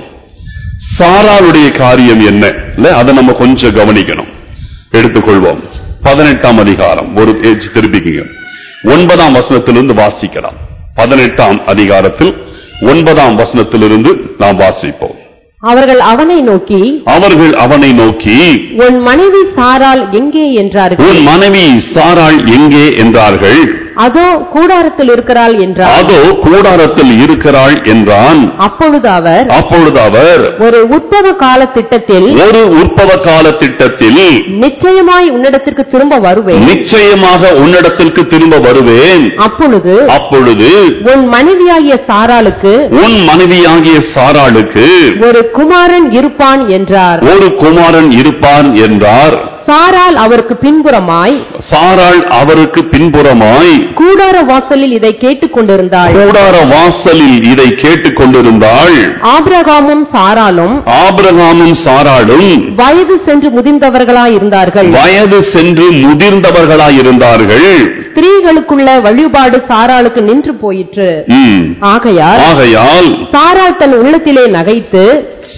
S1: சாராளுடைய காரியம் என்ன இல்ல அதை நம்ம கொஞ்சம் கவனிக்கணும் எடுத்துக்கொள்வோம் பதினெட்டாம் அதிகாரம் ஒரு பேஜ் திருப்பிக்கிங்க ஒன்பதாம் வசனத்திலிருந்து வாசிக்கலாம் பதினெட்டாம் அதிகாரத்தில் ஒன்பதாம் வசனத்திலிருந்து நாம் வாசிப்போம்
S2: அவர்கள் அவனை நோக்கி
S1: அவர்கள் அவனை நோக்கி
S2: உன் மனைவி சாராள் எங்கே என்றார்கள்
S1: உன் மனைவி சாராள் எங்கே என்றார்கள்
S2: அதோ கூடாரத்தில் இருக்கிறாள் என்றார்
S1: அதோ கூடாரத்தில் இருக்கிறாள் என்றான்
S2: அப்பொழுது அவர்
S1: அப்பொழுது அவர்
S2: ஒரு உத்தம கால திட்டத்தில்
S1: ஒரு உற்பவ கால திட்டத்தில்
S2: நிச்சயமாய் உன்னிடத்திற்கு திரும்ப வருவேன்
S1: நிச்சயமாக உன்னிடத்திற்கு திரும்ப வருவேன்
S2: அப்பொழுது
S1: அப்பொழுது
S2: உன் மனைவியாகிய சாராளுக்கு
S1: உன் மனைவியாகிய சாராளுக்கு
S2: ஒரு குமாரன் இருப்பான் என்றார்
S1: ஒரு குமாரன் இருப்பான் என்றார்
S2: சாராள் அவருக்கு பின்புறமாய்
S1: சாராள் அவருக்கு பின்புறமாய்
S2: கூடார வாசலில் இதை கேட்டுக் கொண்டிருந்தாள்
S1: கூடார வாசலில் இதை கேட்டுக் கொண்டிருந்தாள்
S2: ஆபிரகாமும் சாராளும்
S1: ஆபிரகாமும் சாராளும்
S2: வயது சென்று முதிர்ந்தவர்களாய் இருந்தார்கள்
S1: வயது சென்று முதிர்ந்தவர்களாயிருந்தார்கள்
S2: ஸ்திரீகளுக்குள்ள வழிபாடு சாராளுக்கு நின்று போயிற்று
S1: ம்.
S2: ஆகையால்
S1: ஆகையால்
S2: சாராள் தன் உள்ளத்திலே நகைத்து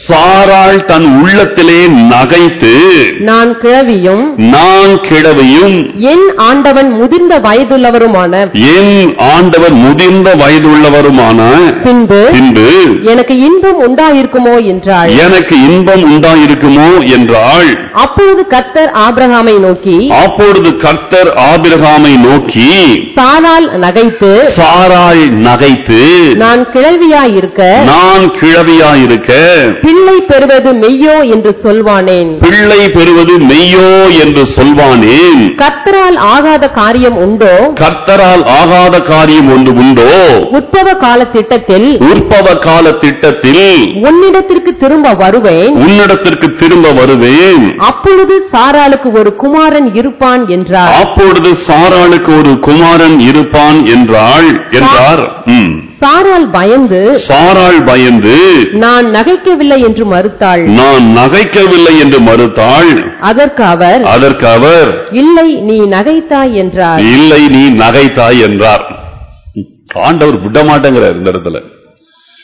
S1: சாராள் தன் உள்ளத்திலே நகைத்து
S2: நான் கிழவியும்
S1: நான் கிழவையும்
S2: என் ஆண்டவன் முதிர்ந்த வயதுள்ளவருமான
S1: என் ஆண்டவர் முதிர்ந்த வயதுள்ளவருமான
S2: பின்பு
S1: பின்பு
S2: எனக்கு இன்பம் உண்டாயிருக்குமோ என்றாள்
S1: எனக்கு இன்பம் உண்டாயிருக்குமோ என்றாள்
S2: அப்பொழுது கர்த்தர் ஆபிரகாமை நோக்கி
S1: அப்பொழுது கர்த்தர் ஆபிரகாமை நோக்கி
S2: சாரால் நகைத்து
S1: சாராள் நகைத்து
S2: நான் கிழவியாயிருக்க
S1: நான் கிழவியாயிருக்க
S2: பிள்ளை பெறுவது மெய்யோ என்று சொல்வானேன்
S1: பிள்ளை பெறுவது மெய்யோ என்று சொல்வானேன்
S2: கர்த்தரால் ஆகாத காரியம் உண்டோ
S1: கர்த்தரால் ஆகாத காரியம் ஒன்று உண்டோ
S2: உற்பவ கால திட்டத்தில்
S1: உற்பவ கால திட்டத்தில்
S2: உன்னிடத்திற்கு திரும்ப வருவேன்
S1: உன்னிடத்திற்கு திரும்ப வருவேன்
S2: அப்பொழுது சாராளுக்கு ஒரு குமாரன் இருப்பான் என்றார்
S1: அப்பொழுது சாராளுக்கு ஒரு குமாரன் இருப்பான் என்றாள் என்றார் ம்.
S2: சாராள் பயந்து
S1: சாராள் பயந்து
S2: நான் நகைக்கவில்லை என்று மறுத்தாள்
S1: நான் நகைக்கவில்லை என்று மறுத்தாள்
S2: அதற்கு அவர்
S1: அதற்கு அவர்
S2: இல்லை நீ நகைத்தாய் என்றார்
S1: இல்லை நீ நகைத்தாய் என்றார் ஆண்டவர் விட மாட்டேங்கிறார் இந்த இடத்துல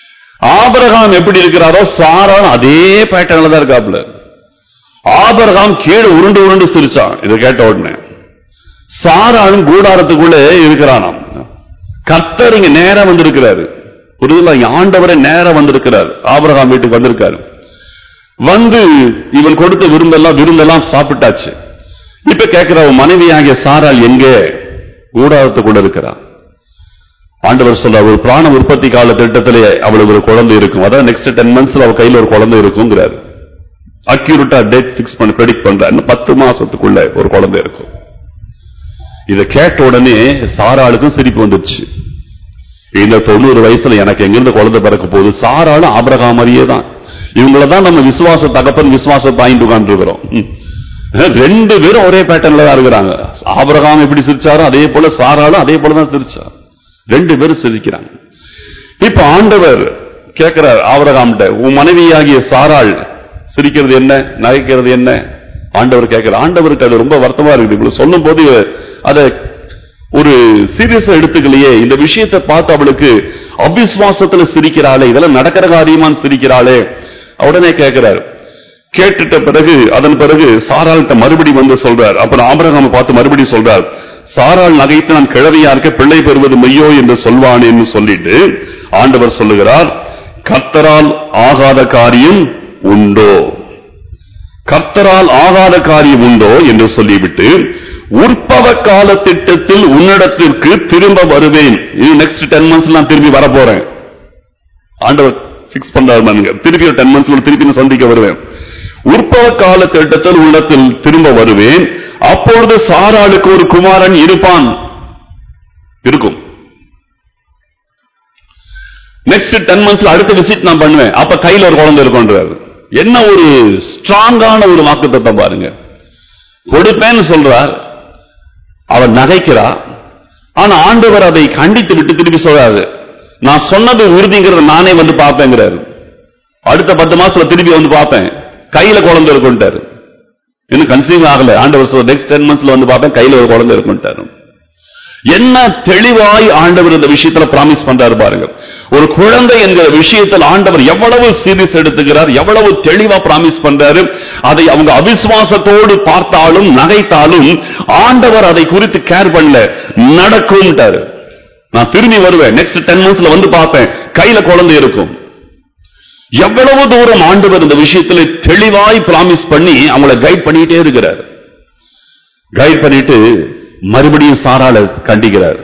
S1: ஆபிரகாம் எப்படி இருக்கிறாரோ சாரான் அதே பேட்டர்ன்ல தான் இருக்காப்ல ஆபிரகாம் கீழே உருண்டு உருண்டு சிரிச்சான் இதை கேட்ட உடனே சாரானும் கூடாரத்துக்குள்ள இருக்கிறானாம் கர்த்தர் இங்க நேரா வந்திருக்கிறாரு புரியுதுல இங்க ஆண்டவரே நேரா வந்திருக்கிறார் ஆபிரகாம் வீட்டுக்கு வந்திருக்காரு வந்து இவன் கொடுத்த விருந்தெல்லாம் விருந்தெல்லாம் சாப்பிட்டாச்சு இப்ப கேட்கிற அவன் மனைவியாகிய சாராள் எங்கே கூடாரத்துக்குள்ள இருக்கிறா ஆண்டவர் சொல்ல ஒரு பிராண உற்பத்தி கால திட்டத்திலே அவளுக்கு ஒரு குழந்தை இருக்கும் அதான் நெக்ஸ்ட் டென் மந்த்ஸ்ல அவ கையில ஒரு குழந்தை இருக்குங்கிறாரு அக்யூரேட்டா டேட் பிக்ஸ் பண்ணி ப்ரெடிக்ட் பண்ற இன்னும் பத்து மாசத்துக்குள்ள ஒரு குழந்தை இருக்கும் இதை கேட்ட உடனே சாராளுக்கும் சிரிப்பு வந்துருச்சு இந்த தொண்ணூறு வயசுல எனக்கு எங்கிருந்து குழந்தை பிறக்க போகுது சாராளும் ஆபிரகாம் மாதிரியே தான் இவங்கள தான் நம்ம விசுவாச தகப்பன் விசுவாச தாயிட்டு உட்கார்ந்துருக்கிறோம் ரெண்டு பேரும் ஒரே பேட்டர்ன்ல தான் இருக்கிறாங்க ஆபிரகாம் எப்படி சிரிச்சாரோ அதே போல சாராளும் அதே போல தான் சிரிச்சா ரெண்டு பேரும் சிரிக்கிறாங்க இப்ப ஆண்டவர் கேட்கிறார் ஆபிரகாம்கிட்ட உன் மனைவியாகிய சாராள் சிரிக்கிறது என்ன நகைக்கிறது என்ன ஆண்டவர் கேட்கிறார் ஆண்டவருக்கு அது ரொம்ப வருத்தமா இருக்குது இப்படி சொல்லும் போது அதை ஒரு சீரியஸா எடுத்துக்கலையே இந்த விஷயத்தை பார்த்து அவளுக்கு அபிஸ்வாசத்துல சிரிக்கிறாளே இதெல்லாம் நடக்கிற காரியமான்னு சிரிக்கிறாளே உடனே கேட்கிறார் கேட்டுட்ட பிறகு அதன் பிறகு சாராள்கிட்ட மறுபடி வந்து சொல்றார் அப்புறம் ஆபரகாம பார்த்து மறுபடி சொல்றார் சாராள் நகைத்து நான் கிழவியா இருக்க பிள்ளை பெறுவது மெய்யோ என்று சொல்வானேன்னு சொல்லிட்டு ஆண்டவர் சொல்லுகிறார் கர்த்தரால் ஆகாத காரியம் உண்டோ கர்த்தரால் ஆகாத காரியம் உண்டோ என்று சொல்லிவிட்டு உற்பவ கால திட்டத்தில் உன்னிடத்திற்கு திரும்ப வருவேன் இது நெக்ஸ்ட் டென் மந்த்ஸ் நான் திரும்பி வர போறேன் ஆண்டவர் பிக்ஸ் பண்றாரு பாருங்க. திருப்பி டென் மந்த்ஸ் திருப்பி நான் சந்திக்க வருவேன் உற்பவ கால திட்டத்தில் உள்ளத்தில் திரும்ப வருவேன் அப்பொழுது சாராளுக்கு ஒரு குமாரன் இருப்பான் இருக்கும் நெக்ஸ்ட் டென் மந்த்ஸ்ல அடுத்த விசிட் நான் பண்ணுவேன் அப்ப கையில ஒரு குழந்தை இருக்கும்ன்றாரு என்ன ஒரு ஸ்ட்ராங்கான ஒரு வாக்குத்தத்தம் பாருங்க கொடுப்பேன்னு சொல்றார் அவர் நகைக்கிறா ஆனா ஆண்டவர் அதை கண்டித்து விட்டு திருப்பி சொல்றாரு நான் சொன்னது உறுதிங்கிறத நானே வந்து பார்ப்பேங்கிறாரு அடுத்த பத்து மாசத்துல திருப்பி வந்து பார்ப்பேன் கையில குழந்தை இருக்குன்ட்டாரு இன்னும் கன்சீவ் ஆகல ஆண்டவர் சொல்ற நெக்ஸ்ட் டென் மந்த்ஸ்ல வந்து பார்ப்பேன் கையில ஒரு குழந்தை இருக்குன்ட்டாரு என்ன தெளிவாய் ஆண்டவர் இந்த விஷயத்துல பிராமிஸ் பண்றாரு பாருங்க ஒரு குழந்தை என்கிற விஷயத்தில் ஆண்டவர் எவ்வளவு சீரியஸ் எடுத்துக்கிறார் எவ்வளவு தெளிவா பிராமிஸ் பண்றாரு அதை அவங்க அவிசுவாசத்தோடு பார்த்தாலும் நகைத்தாலும் ஆண்டவர் அதை குறித்து கேர் பண்ணல நடக்கும்ட்டாரு நான் திரும்பி வருவேன் நெக்ஸ்ட் டென் மந்த்ஸ்ல வந்து பார்ப்பேன் கையில குழந்தை இருக்கும் எவ்வளவு தூரம் ஆண்டவர் இந்த விஷயத்துல தெளிவாய் பிராமிஸ் பண்ணி அவங்கள கைட் பண்ணிட்டே இருக்கிறார் கைட் பண்ணிட்டு மறுபடியும் சாராள கண்டிக்கிறார்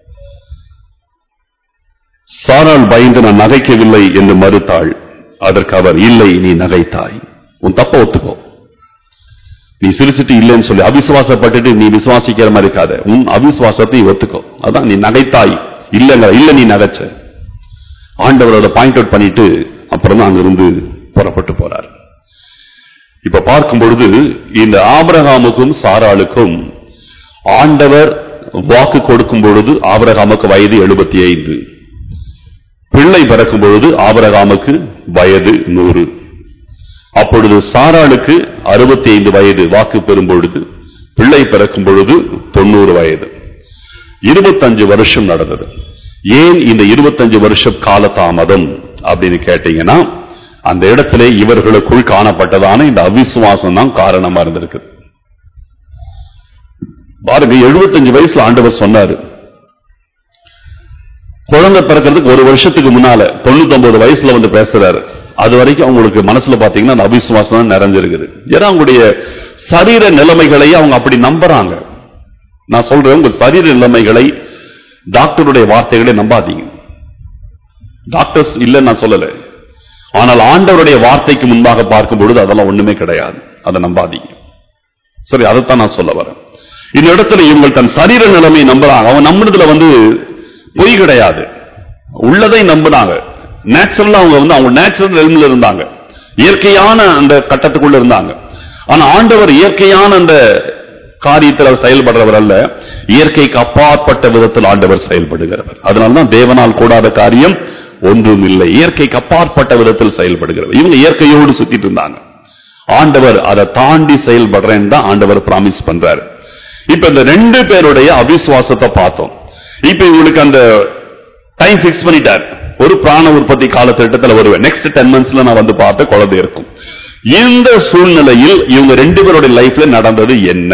S1: சாராள் பயந்து நான் நகைக்கவில்லை என்று மறுத்தாள் அதற்கு அவர் இல்லை நீ நகைத்தாய் உன் தப்ப ஒத்துக்கோ நீ சிரிச்சிட்டு இல்லைன்னு சொல்லி அவிசுவாசப்பட்டுட்டு நீ விசுவாசிக்கிற மாதிரி இருக்காத உன் அவிசுவாசத்தை ஒத்துக்கோ அதான் நீ நகைத்தாய் இல்லைங்க இல்ல நீ நகைச்ச ஆண்டவரோட பாயிண்ட் அவுட் பண்ணிட்டு அப்புறம் தான் அங்கிருந்து புறப்பட்டு போறார் இப்ப பார்க்கும் பொழுது இந்த ஆபிரகாமுக்கும் சாராளுக்கும் ஆண்டவர் வாக்கு கொடுக்கும் பொழுது ஆபிரகாமுக்கு வயது எழுபத்தி ஐந்து பிள்ளை பிறக்கும் பொழுது ஆபிரகாமுக்கு வயது நூறு அப்பொழுது சாராளுக்கு அறுபத்தி ஐந்து வயது வாக்கு பெறும் பொழுது பிள்ளை பிறக்கும் பொழுது தொண்ணூறு வயது இருபத்தஞ்சு வருஷம் நடந்தது ஏன் இந்த இருபத்தஞ்சு வருஷம் காலதாமதம் அப்படின்னு கேட்டீங்கன்னா அந்த இடத்துல இவர்களுக்குள் காணப்பட்டதான இந்த அவிசுவாசம் தான் காரணமா இருந்திருக்கு பாருங்க 75 வயசுல ஆண்டவர் சொன்னாரு குழந்தை பிறக்கிறதுக்கு ஒரு வருஷத்துக்கு முன்னால 99 வயசுல வந்து பேசுறாரு அது வரைக்கும் அவங்களுக்கு மனசுல பாத்தீங்கன்னா அந்த அவிசுவாசம் தான் நிறைஞ்சிருக்குது ஏன்னா அவங்களுடைய சரீர நிலைமைகளை அவங்க அப்படி நம்புறாங்க நான் சொல்றேன் உங்க சரீர நிலைமைகளை டாக்டருடைய வார்த்தைகளை நம்பாதீங்க டாக்டர்ஸ் இல்லைன்னு நான் சொல்லல ஆனால் ஆண்டவருடைய வார்த்தைக்கு முன்பாக பார்க்கும் பொழுது அதெல்லாம் ஒண்ணுமே கிடையாது அதை நம்பாதீங்க சரி அதைத்தான் நான் சொல்ல வரேன் இந்த இடத்துல இவங்க தன் சரீர நிலைமையை நம்புறாங்க அவன் நம்புனதுல வந்து பொய் கிடையாது உள்ளதை நம்புனாங்க நேச்சுரலா அவங்க வந்து அவங்க நேச்சுரல் ரெல்மில் இருந்தாங்க இயற்கையான அந்த கட்டத்துக்குள்ள இருந்தாங்க ஆனா ஆண்டவர் இயற்கையான அந்த காரியத்தில் அவர் செயல்படுறவர் அல்ல இயற்கைக்கு அப்பாற்பட்ட விதத்தில் ஆண்டவர் செயல்படுகிறவர் அதனால்தான் தேவனால் கூடாத காரியம் ஒன்றும் இல்லை இயற்கைக்கு அப்பாற்பட்ட விதத்தில் செயல்படுகிறவர் இவங்க இயற்கையோடு சுத்திட்டு இருந்தாங்க ஆண்டவர் அதை தாண்டி செயல்படுறேன்னு தான் ஆண்டவர் பிராமிஸ் பண்றாரு இப்ப இந்த ரெண்டு பேருடைய அவிசுவாசத்தை பார்த்தோம் இப்ப இவங்களுக்கு அந்த டைம் பிக்ஸ் பண்ணிட்டார் ஒரு பிராண உற்பத்தி கால திட்டத்துல வருவேன் நெக்ஸ்ட் டென் மந்த்ஸ்ல நான் வந்து பார்த்த குழந்தை இருக்கும் இந்த சூழ்நிலையில் இவங்க ரெண்டு பேருடைய லைஃப்ல நடந்தது என்ன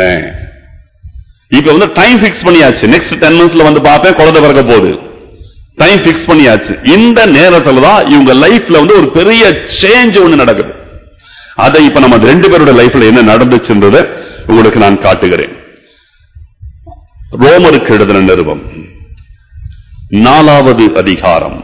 S1: இப்ப வந்து டைம் பிக்ஸ் பண்ணியாச்சு நெக்ஸ்ட் டென் மந்த்ஸ்ல வந்து பார்ப்பேன் குழந்தை பிறக்க போகுது டைம் பிக்ஸ் பண்ணியாச்சு இந்த நேரத்துல தான் இவங்க லைஃப்ல வந்து ஒரு பெரிய சேஞ்ச் ஒண்ணு நடக்குது அதை இப்ப நம்ம ரெண்டு பேரோட லைஃப்ல என்ன நடந்துச்சுன்றதை உங்களுக்கு நான் காட்டுகிறேன் ரோமருக்கு எழுதின நிருபம் நாலாவது அதிகாரம்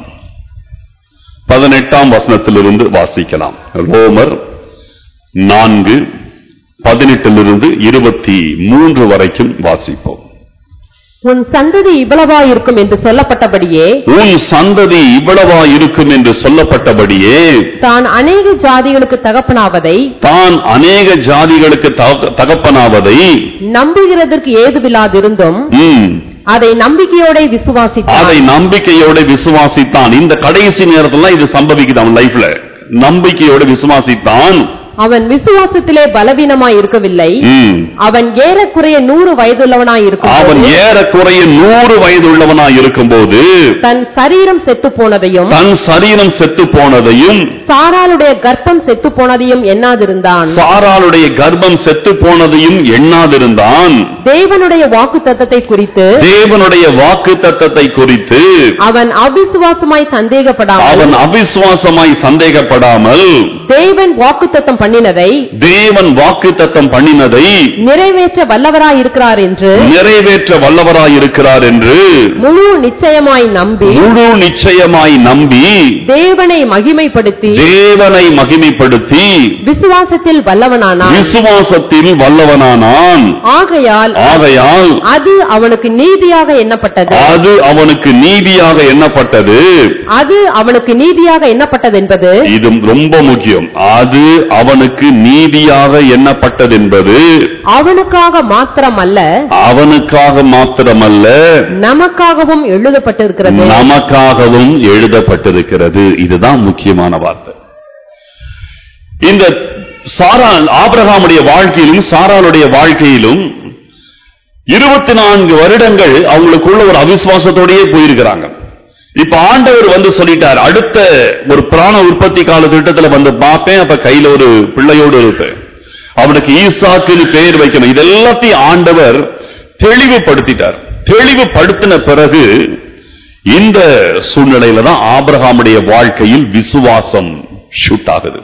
S1: பதினெட்டாம் வசனத்திலிருந்து வாசிக்கலாம் ரோமர் நான்கு பதினெட்டிலிருந்து இருபத்தி மூன்று வரைக்கும் வாசிப்போம்
S2: உன் சந்ததி இவ்வளவாயிருக்கும் என்று சொல்லப்பட்டபடியே
S1: உன் சந்ததி இவ்வளவா இருக்கும் என்று சொல்லப்பட்டபடியே
S2: தான் அநேக ஜாதிகளுக்கு தகப்பனாவதை
S1: தான் அநேக ஜாதிகளுக்கு தக- தகப்பனாவதை
S2: நம்புகிறதற்கு ஏதுவில்லாதிருந்தும்
S1: ம்,
S2: அதை நம்பிக்கையோட விசுவாசித்தான்
S1: அதை நம்பிக்கையோட விசுவாசித்தான் இந்த கடைசி நேரத்துல இது சம்பவிக்குது அவன் லைஃப்ல நம்பிக்கையோட விசுவாசித்தான்
S2: அவன் விசுவாசத்திலே பலவீனமாய் இருக்கவில்லை
S1: ம்.
S2: அவன் ஏறக்குறைய நூறு வயதுள்ளவனாய்
S1: அவன்
S2: இருக்கும்
S1: ஏறக்குறைய நூறு வயது உள்ளவனாய் இருக்கும்போது
S2: தன் சரீரம் செத்து போனதையும்
S1: தன் சரீரம் செத்து போனதையும்
S2: சாராளுடைய கர்ப்பம் செத்து போனதையும் எண்ணாதிருந்தான்
S1: சாராளுடைய கர்ப்பம் செத்து போனதையும் எண்ணாதிருந்தான்
S2: தேவனுடைய வாக்கு தத்தத்தை குறித்து
S1: தேவனுடைய வாக்கு தத்தத்தை குறித்து
S2: அவன் அவிசுவாசமாய் சந்தேகப்படாமல்
S1: அவன் அவிசுவாசமாய் சந்தேகப்படாமல்
S2: தேவன் வாக்குத்தத்தம் பண்ணினதை
S1: தேவன் வாக்கு தத்தம் பண்ணினதை
S2: நிறைவேற்ற வல்லவராய் இருக்கிறார் என்று
S1: நிறைவேற்ற வல்லவராய் இருக்கிறார் என்று
S2: முழு நிச்சயமாய் நம்பி
S1: முழு நிச்சயமாய் நம்பி
S2: தேவனை மகிமைப்படுத்தி
S1: தேவனை மகிமைப்படுத்தி
S2: விசுவாசத்தில் வல்லவனானான்
S1: விசுவாசத்தில் வல்லவனானான்
S2: ஆகையால்
S1: ஆகையால்
S2: அது அவனுக்கு நீதியாக எண்ணப்பட்டது
S1: அது அவனுக்கு நீதியாக எண்ணப்பட்டது
S2: அது அவனுக்கு நீதியாக எண்ணப்பட்டது என்பது
S1: இது ரொம்ப முக்கியம் அது அவனுக்கு நீதியாக எண்ணப்பட்டது என்பது
S2: அவனுக்காக மாத்திரமல்ல
S1: அவனுக்காக மாத்திரமல்ல
S2: நமக்காகவும் எழுதப்பட்டிருக்கிறது
S1: நமக்காகவும் எழுதப்பட்டிருக்கிறது இதுதான் முக்கியமான வார்த்தை இந்த சாரா ஆபிரகாமுடைய வாழ்க்கையிலும் சாராளுடைய வாழ்க்கையிலும் இருபத்தி நான்கு வருடங்கள் அவங்களுக்குள்ள ஒரு அவிசுவாசத்தோடயே போயிருக்கிறாங்க இப்ப ஆண்டவர் வந்து சொல்லிட்டார் அடுத்த ஒரு பிராண உற்பத்தி கால திட்டத்துல வந்து பார்ப்பேன் அப்ப கையில ஒரு பிள்ளையோடு இருப்பேன் அவனுக்கு ஈசாக்குன்னு பெயர் வைக்கணும் இதெல்லாத்தையும் ஆண்டவர் தெளிவுபடுத்திட்டார் தெளிவுபடுத்தின பிறகு இந்த சூழ்நிலையில தான் ஆபிரகாமுடைய வாழ்க்கையில் விசுவாசம் ஷூட் ஆகுது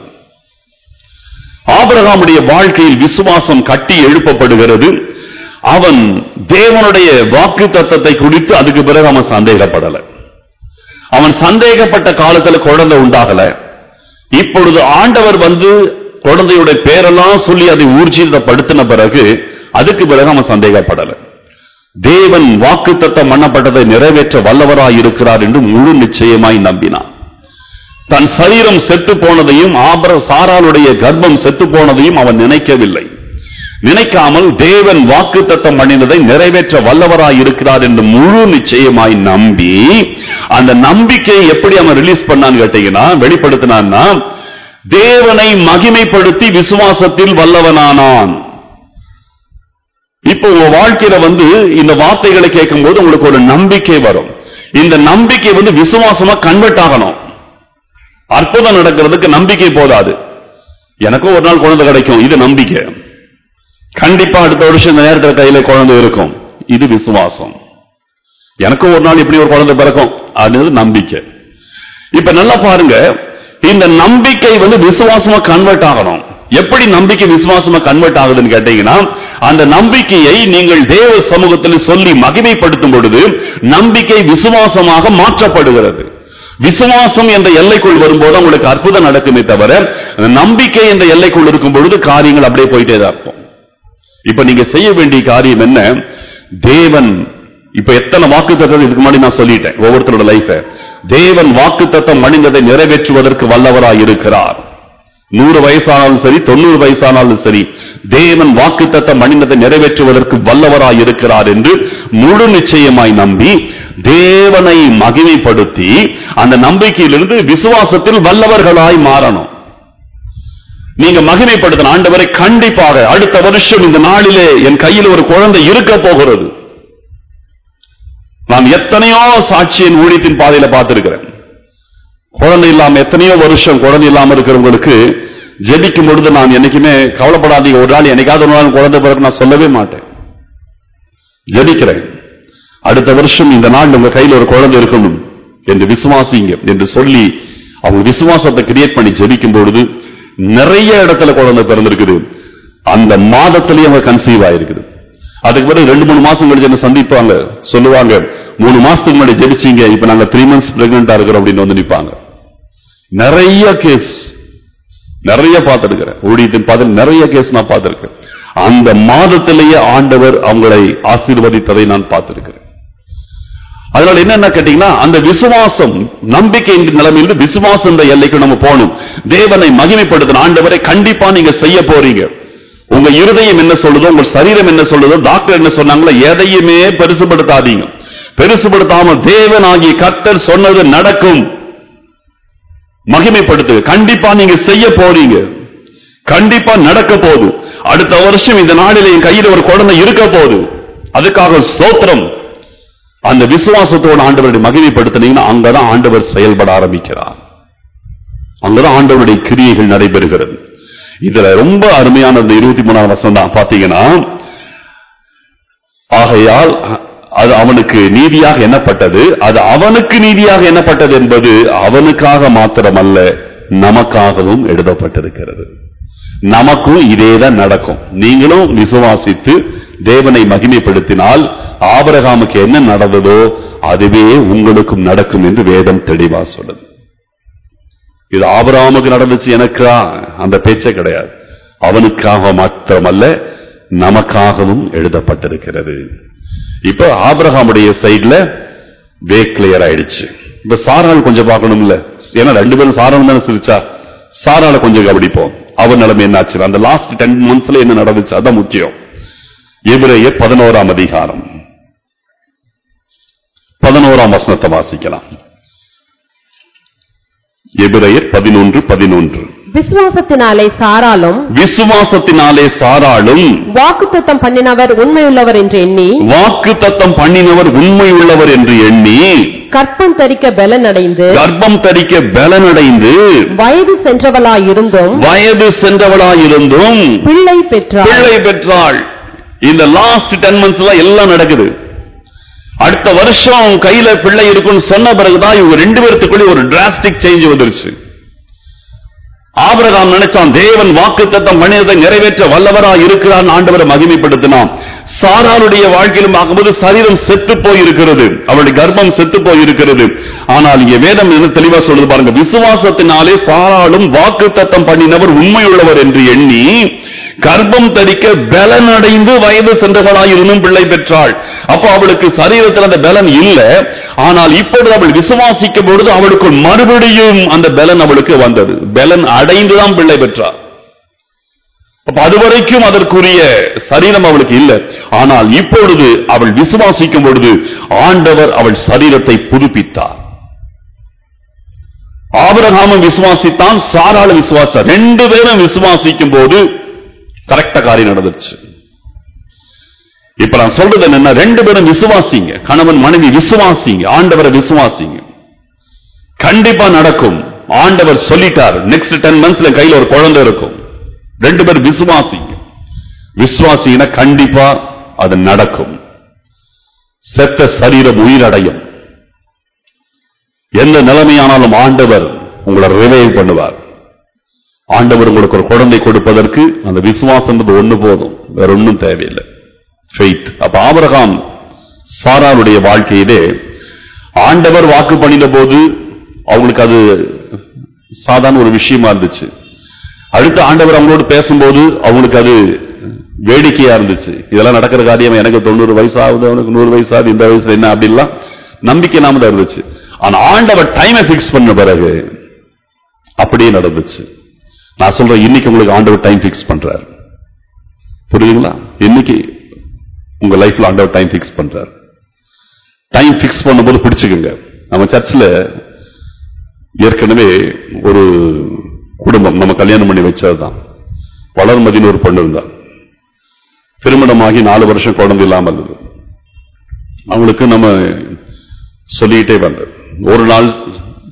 S1: ஆபிரகாமுடைய வாழ்க்கையில் விசுவாசம் கட்டி எழுப்பப்படுகிறது அவன் தேவனுடைய வாக்கு தத்தத்தை குறித்து அதுக்கு பிறகு அவன் சந்தேகப்படல அவன் சந்தேகப்பட்ட காலத்துல குழந்தை உண்டாகல இப்பொழுது ஆண்டவர் வந்து குழந்தையுடைய பேரெல்லாம் சொல்லி அதை ஊர்ஜிதப்படுத்தின பிறகு அதுக்கு பிறகு அவன் சந்தேகப்படல தேவன் வாக்குத்தத்தம் பண்ணப்பட்டதை நிறைவேற்ற வல்லவராய் இருக்கிறார் என்று முழு நிச்சயமாய் நம்பினான் தன் சரீரம் செத்து போனதையும் ஆபர சாராளுடைய கர்ப்பம் செத்து போனதையும் அவன் நினைக்கவில்லை நினைக்காமல் தேவன் வாக்குத்தத்தம் பண்ணினதை நிறைவேற்ற வல்லவராய் இருக்கிறார் என்று முழு நிச்சயமாய் நம்பி அந்த நம்பிக்கையை எப்படி அவன் ரிலீஸ் பண்ணான்னு கேட்டீங்கன்னா வெளிப்படுத்தினான்னா தேவனை மகிமைப்படுத்தி விசுவாசத்தில் வல்லவனானான் இப்போ உங்க வாழ்க்கையில வந்து இந்த வார்த்தைகளை கேட்கும்போது உங்களுக்கு ஒரு நம்பிக்கை வரும் இந்த நம்பிக்கை வந்து விசுவாசமா கன்வெர்ட் ஆகணும் அற்புதம் நடக்கிறதுக்கு நம்பிக்கை போதாது எனக்கும் ஒரு நாள் குழந்தை கிடைக்கும் இது நம்பிக்கை கண்டிப்பா அடுத்த வருஷம் இந்த நேரத்தில் கையில குழந்தை இருக்கும் இது விசுவாசம் எனக்கும் ஒரு நாள் இப்படி ஒரு குழந்தை பிறக்கும் அது நம்பிக்கை இப்ப நல்லா பாருங்க இந்த நம்பிக்கை வந்து விசுவாசமா கன்வெர்ட் ஆகணும் எப்படி நம்பிக்கை விசுவாசமா கன்வெர்ட் ஆகுதுன்னு கேட்டீங்கன்னா அந்த நம்பிக்கையை நீங்கள் தேவ சமூகத்தில் சொல்லி மகிமைப்படுத்தும் பொழுது நம்பிக்கை விசுவாசமாக மாற்றப்படுகிறது விசுவாசம் என்ற எல்லைக்குள் வரும்போது உங்களுக்கு அற்புதம் நடக்குமே தவிர அந்த நம்பிக்கை என்ற எல்லைக்குள் இருக்கும் பொழுது காரியங்கள் அப்படியே போயிட்டே தான் இருக்கும் இப்ப நீங்க செய்ய வேண்டிய காரியம் என்ன தேவன் இப்ப எத்தனை வாக்கு இதுக்கு முன்னாடி நான் சொல்லிட்டேன் ஒவ்வொருத்தரோட லைஃப தேவன் வாக்கு தத்தம் மனிததை நிறைவேற்றுவதற்கு வல்லவராய் இருக்கிறார் நூறு வயசானாலும் சரி தொண்ணூறு வயசானாலும் சரி தேவன் வாக்கு தத்தம் மனிததை நிறைவேற்றுவதற்கு வல்லவராய் இருக்கிறார் என்று முழு நிச்சயமாய் நம்பி தேவனை மகிமைப்படுத்தி அந்த நம்பிக்கையிலிருந்து விசுவாசத்தில் வல்லவர்களாய் மாறணும் நீங்க மகிமைப்படுத்தின ஆண்டவரை கண்டிப்பாக அடுத்த வருஷம் இந்த நாளிலே என் கையில் ஒரு குழந்தை இருக்க போகிறது நான் எத்தனையோ சாட்சியின் ஊழியத்தின் பாதையில பார்த்திருக்கிறேன் குழந்தை இல்லாம எத்தனையோ வருஷம் குழந்தை இல்லாம இருக்கிறவங்களுக்கு ஜெபிக்கும் பொழுது நான் என்னைக்குமே கவலைப்படாதீங்க ஒரு நாள் என்னைக்காவது ஒரு நாள் குழந்தை பிறகு நான் சொல்லவே மாட்டேன் ஜெபிக்கிறேன் அடுத்த வருஷம் இந்த நாள் உங்க கையில் ஒரு குழந்தை இருக்கணும் என்று விசுவாசிங்க என்று சொல்லி அவங்க விசுவாசத்தை கிரியேட் பண்ணி ஜெபிக்கும் பொழுது நிறைய இடத்துல குழந்தை பிறந்திருக்குது அந்த மாதத்திலேயே அவங்க கன்சீவ் ஆயிருக்குது அதுக்கு பிறகு ரெண்டு மூணு மாசம் கழிச்சு என்ன சந்திப்பாங்க சொல்லுவாங்க மூணு மாசத்துக்கு முன்னாடி ஜெபிச்சீங்க இப்ப நாங்க த்ரீ மந்த்ஸ் பிரெக்னெண்டா இருக்கிறோம் அப்படின்னு வந்து நிப்பாங்க நிறைய கேஸ் நிறைய பார்த்திருக்கிறேன் ஊழியத்தின் பார்த்து நிறைய கேஸ் நான் பார்த்திருக்கேன் அந்த மாதத்திலேயே ஆண்டவர் அவங்களை ஆசீர்வதித்ததை நான் பார்த்திருக்கிறேன் அதனால என்னென்ன கேட்டீங்கன்னா அந்த விசுவாசம் நம்பிக்கை என்கிற நிலைமையிலிருந்து விசுவாசம் என்ற எல்லைக்கு நம்ம போகணும் தேவனை மகிமைப்படுத்தின ஆண்டவரை கண்டிப்பா நீங்க செய்ய போறீங்க உங்க இருதயம் என்ன சொல்லுதோ உங்க சரீரம் என்ன சொல்லுதோ டாக்டர் என்ன சொன்னாங்களோ எதையுமே பெருசுபடுத்தாதீங்க பெருசுபடுத்தாம தேவன் ஆகிய கர்த்தர் சொன்னது நடக்கும் மகிமைப்படுத்து கண்டிப்பா நீங்க செய்ய போறீங்க கண்டிப்பா நடக்க போகுது அடுத்த வருஷம் இந்த நாளில் என் கையில் ஒரு குழந்தை இருக்க போகுது அதுக்காக ஸ்தோத்திரம் அந்த விசுவாசத்தோட ஆண்டவருடைய மகிமைப்படுத்தினீங்கன்னா அங்கதான் ஆண்டவர் செயல்பட ஆரம்பிக்கிறார் அங்கதான் ஆண்டவருடைய கிரியைகள் நடைபெறுகிறது இதுல ரொம்ப அருமையான இந்த இருபத்தி மூணாவது வருஷம் தான் பாத்தீங்கன்னா ஆகையால் அது அவனுக்கு நீதியாக எண்ணப்பட்டது அது அவனுக்கு நீதியாக எண்ணப்பட்டது என்பது அவனுக்காக மாத்திரமல்ல நமக்காகவும் எழுதப்பட்டிருக்கிறது நமக்கும் இதேதான் நடக்கும் நீங்களும் விசுவாசித்து தேவனை மகிமைப்படுத்தினால் ஆபிரகாமுக்கு என்ன நடந்ததோ அதுவே உங்களுக்கும் நடக்கும் என்று வேதம் தெளிவா சொல்லுது இது ஆபிரகாமுக்கு நடந்துச்சு எனக்கா அந்த பேச்சே கிடையாது அவனுக்காக மாத்திரமல்ல நமக்காகவும் எழுதப்பட்டிருக்கிறது இப்ப ஆபிரகாமுடைய சைடுல வே கிளியர் ஆயிடுச்சு இப்ப சாராள் கொஞ்சம் பார்க்கணும்ல ஏன்னா ரெண்டு பேரும் சாராள் தானே சிரிச்சா சாராளை கொஞ்சம் கவனிப்போம் அவன் நிலைமை என்னாச்சு அந்த லாஸ்ட் டென் மந்த்ஸ்ல என்ன நடந்துச்சு அதான் முக்கியம் எபிரேயர் பதினோராம் அதிகாரம் பதினோராம் வசனத்தை வாசிக்கலாம் எபிரேயர் பதினொன்று பதினொன்று
S2: விசுவாசத்தினாலே சாராலும்
S1: விசுவாசத்தினாலே சாராளும்
S2: வாக்குத்தத்தம் பண்ணினவர் உண்மையுள்ளவர் என்று எண்ணி
S1: வாக்கு தத்தம் பண்ணினவர் உண்மை உள்ளவர் என்று எண்ணி
S2: கற்பம் தரிக்க பலனடைந்து
S1: கர்ப்பம் தரிக்க பலனடைந்து
S2: வயது சென்றவளாயிருந்தும்
S1: வயது சென்றவளாயிருந்தும்
S2: பிள்ளை பெற்றார்
S1: பிள்ளை பெற்றாள் இந்த லாஸ்ட் டென் மந்த்ஸ்ல எல்லாம் நடக்குது அடுத்த வருஷம் கையில பிள்ளை இருக்கும்னு சொன்ன பிறகுதான் இவங்க ரெண்டு பேர்த்துக்குள்ளே ஒரு டிராஸ்டிக் சேஞ்ச் வந்துருச்சு ஆபிரகாம் நினைச்சான் தேவன் வாக்குத்தத்தம் பண்ணியதை நிறைவேற்ற வல்லவரா இருக்கிறான் ஆண்டவரை மகிமைப்படுத்தினான் சாராளுடைய வாழ்க்கையிலும் பார்க்கும்போது சரீரம் செத்து போயிருக்கிறது அவளுடைய கர்ப்பம் செத்து போயிருக்கிறது ஆனால் இங்க வேதம் என்ன தெளிவா சொல்லுது பாருங்க விசுவாசத்தினாலே சாராளும் வாக்குத்தத்தம் பண்ணினவர் உண்மையுள்ளவர் என்று எண்ணி கர்ப்பம் தரிக்க பலனடைந்து வயது சென்றவளாயிருந்தும் பிள்ளை பெற்றாள் அப்போ அவளுக்கு சரீரத்தில் அந்த பலன் இல்ல ஆனால் இப்பொழுது அவள் விசுவாசிக்கும் பொழுது அவளுக்கு மறுபடியும் அந்த பலன் அவளுக்கு வந்தது பலன் அடைந்துதான் பிள்ளை பெற்றாள் அப்ப அதுவரைக்கும் அதற்குரிய சரீரம் அவளுக்கு இல்ல ஆனால் இப்பொழுது அவள் விசுவாசிக்கும் பொழுது ஆண்டவர் அவள் சரீரத்தை புதுப்பித்தார் ஆபிரகாமும் விசுவாசித்தான் சாராளும் விசுவாசம் ரெண்டு பேரும் விசுவாசிக்கும் போது கரெக்டா காரியம் நடந்துச்சு இப்ப நான் சொல்றது என்னன்னா ரெண்டு பேரும் விசுவாசிங்க கணவன் மனைவி விசுவாசிங்க ஆண்டவரை விசுவாசிங்க கண்டிப்பா நடக்கும் ஆண்டவர் சொல்லிட்டார் நெக்ஸ்ட் டென் மந்த்ஸ்ல கையில ஒரு குழந்தை இருக்கும் ரெண்டு பேரும் விசுவாசிங்க விசுவாசிங்கன்னா கண்டிப்பா அது நடக்கும் செத்த சரீரம் உயிரடையும் எந்த நிலைமையானாலும் ஆண்டவர் உங்களை ரிவைவ் பண்ணுவார் ஆண்டவர் உங்களுக்கு ஒரு குழந்தை கொடுப்பதற்கு அந்த விசுவாசம் ஒண்ணு போதும் வேற ஒன்றும் தேவையில்லை ஃபெய்த் அப்ப ஆபிரகாம் சாராருடைய வாழ்க்கையிலே ஆண்டவர் வாக்கு பண்ணின போது அவங்களுக்கு அது சாதாரண ஒரு விஷயமா இருந்துச்சு அடுத்து ஆண்டவர் அவங்களோடு பேசும்போது அவங்களுக்கு அது வேடிக்கையா இருந்துச்சு இதெல்லாம் நடக்கிற காரியம் எனக்கு தொண்ணூறு வயசு ஆகுது அவனுக்கு நூறு வயசு ஆகுது இந்த வயசுல என்ன அப்படிலாம் நம்பிக்கை இல்லாம தான் இருந்துச்சு ஆனா ஆண்டவர் டைமை பிக்ஸ் பண்ண பிறகு அப்படியே நடந்துச்சு நான் சொல்றேன் இன்னைக்கு உங்களுக்கு ஆண்டவர் டைம் பிக்ஸ் பண்றாரு புரியுதுங்களா இன்னைக்கு உங்க லைஃப்ல ஆண்டவர் டைம் பிக்ஸ் பண்றாரு டைம் பிக்ஸ் பண்ணும்போது பிடிச்சுக்கோங்க நம்ம சர்ச்சில் ஏற்கனவே ஒரு குடும்பம் நம்ம கல்யாணம் பண்ணி வச்சதுதான் வளர்மதின்னு ஒரு பொண்ணு இருந்தா திருமணமாகி நாலு வருஷம் குழந்தை இல்லாம இருந்தது அவங்களுக்கு நம்ம சொல்லிக்கிட்டே வந்தோம் ஒரு நாள்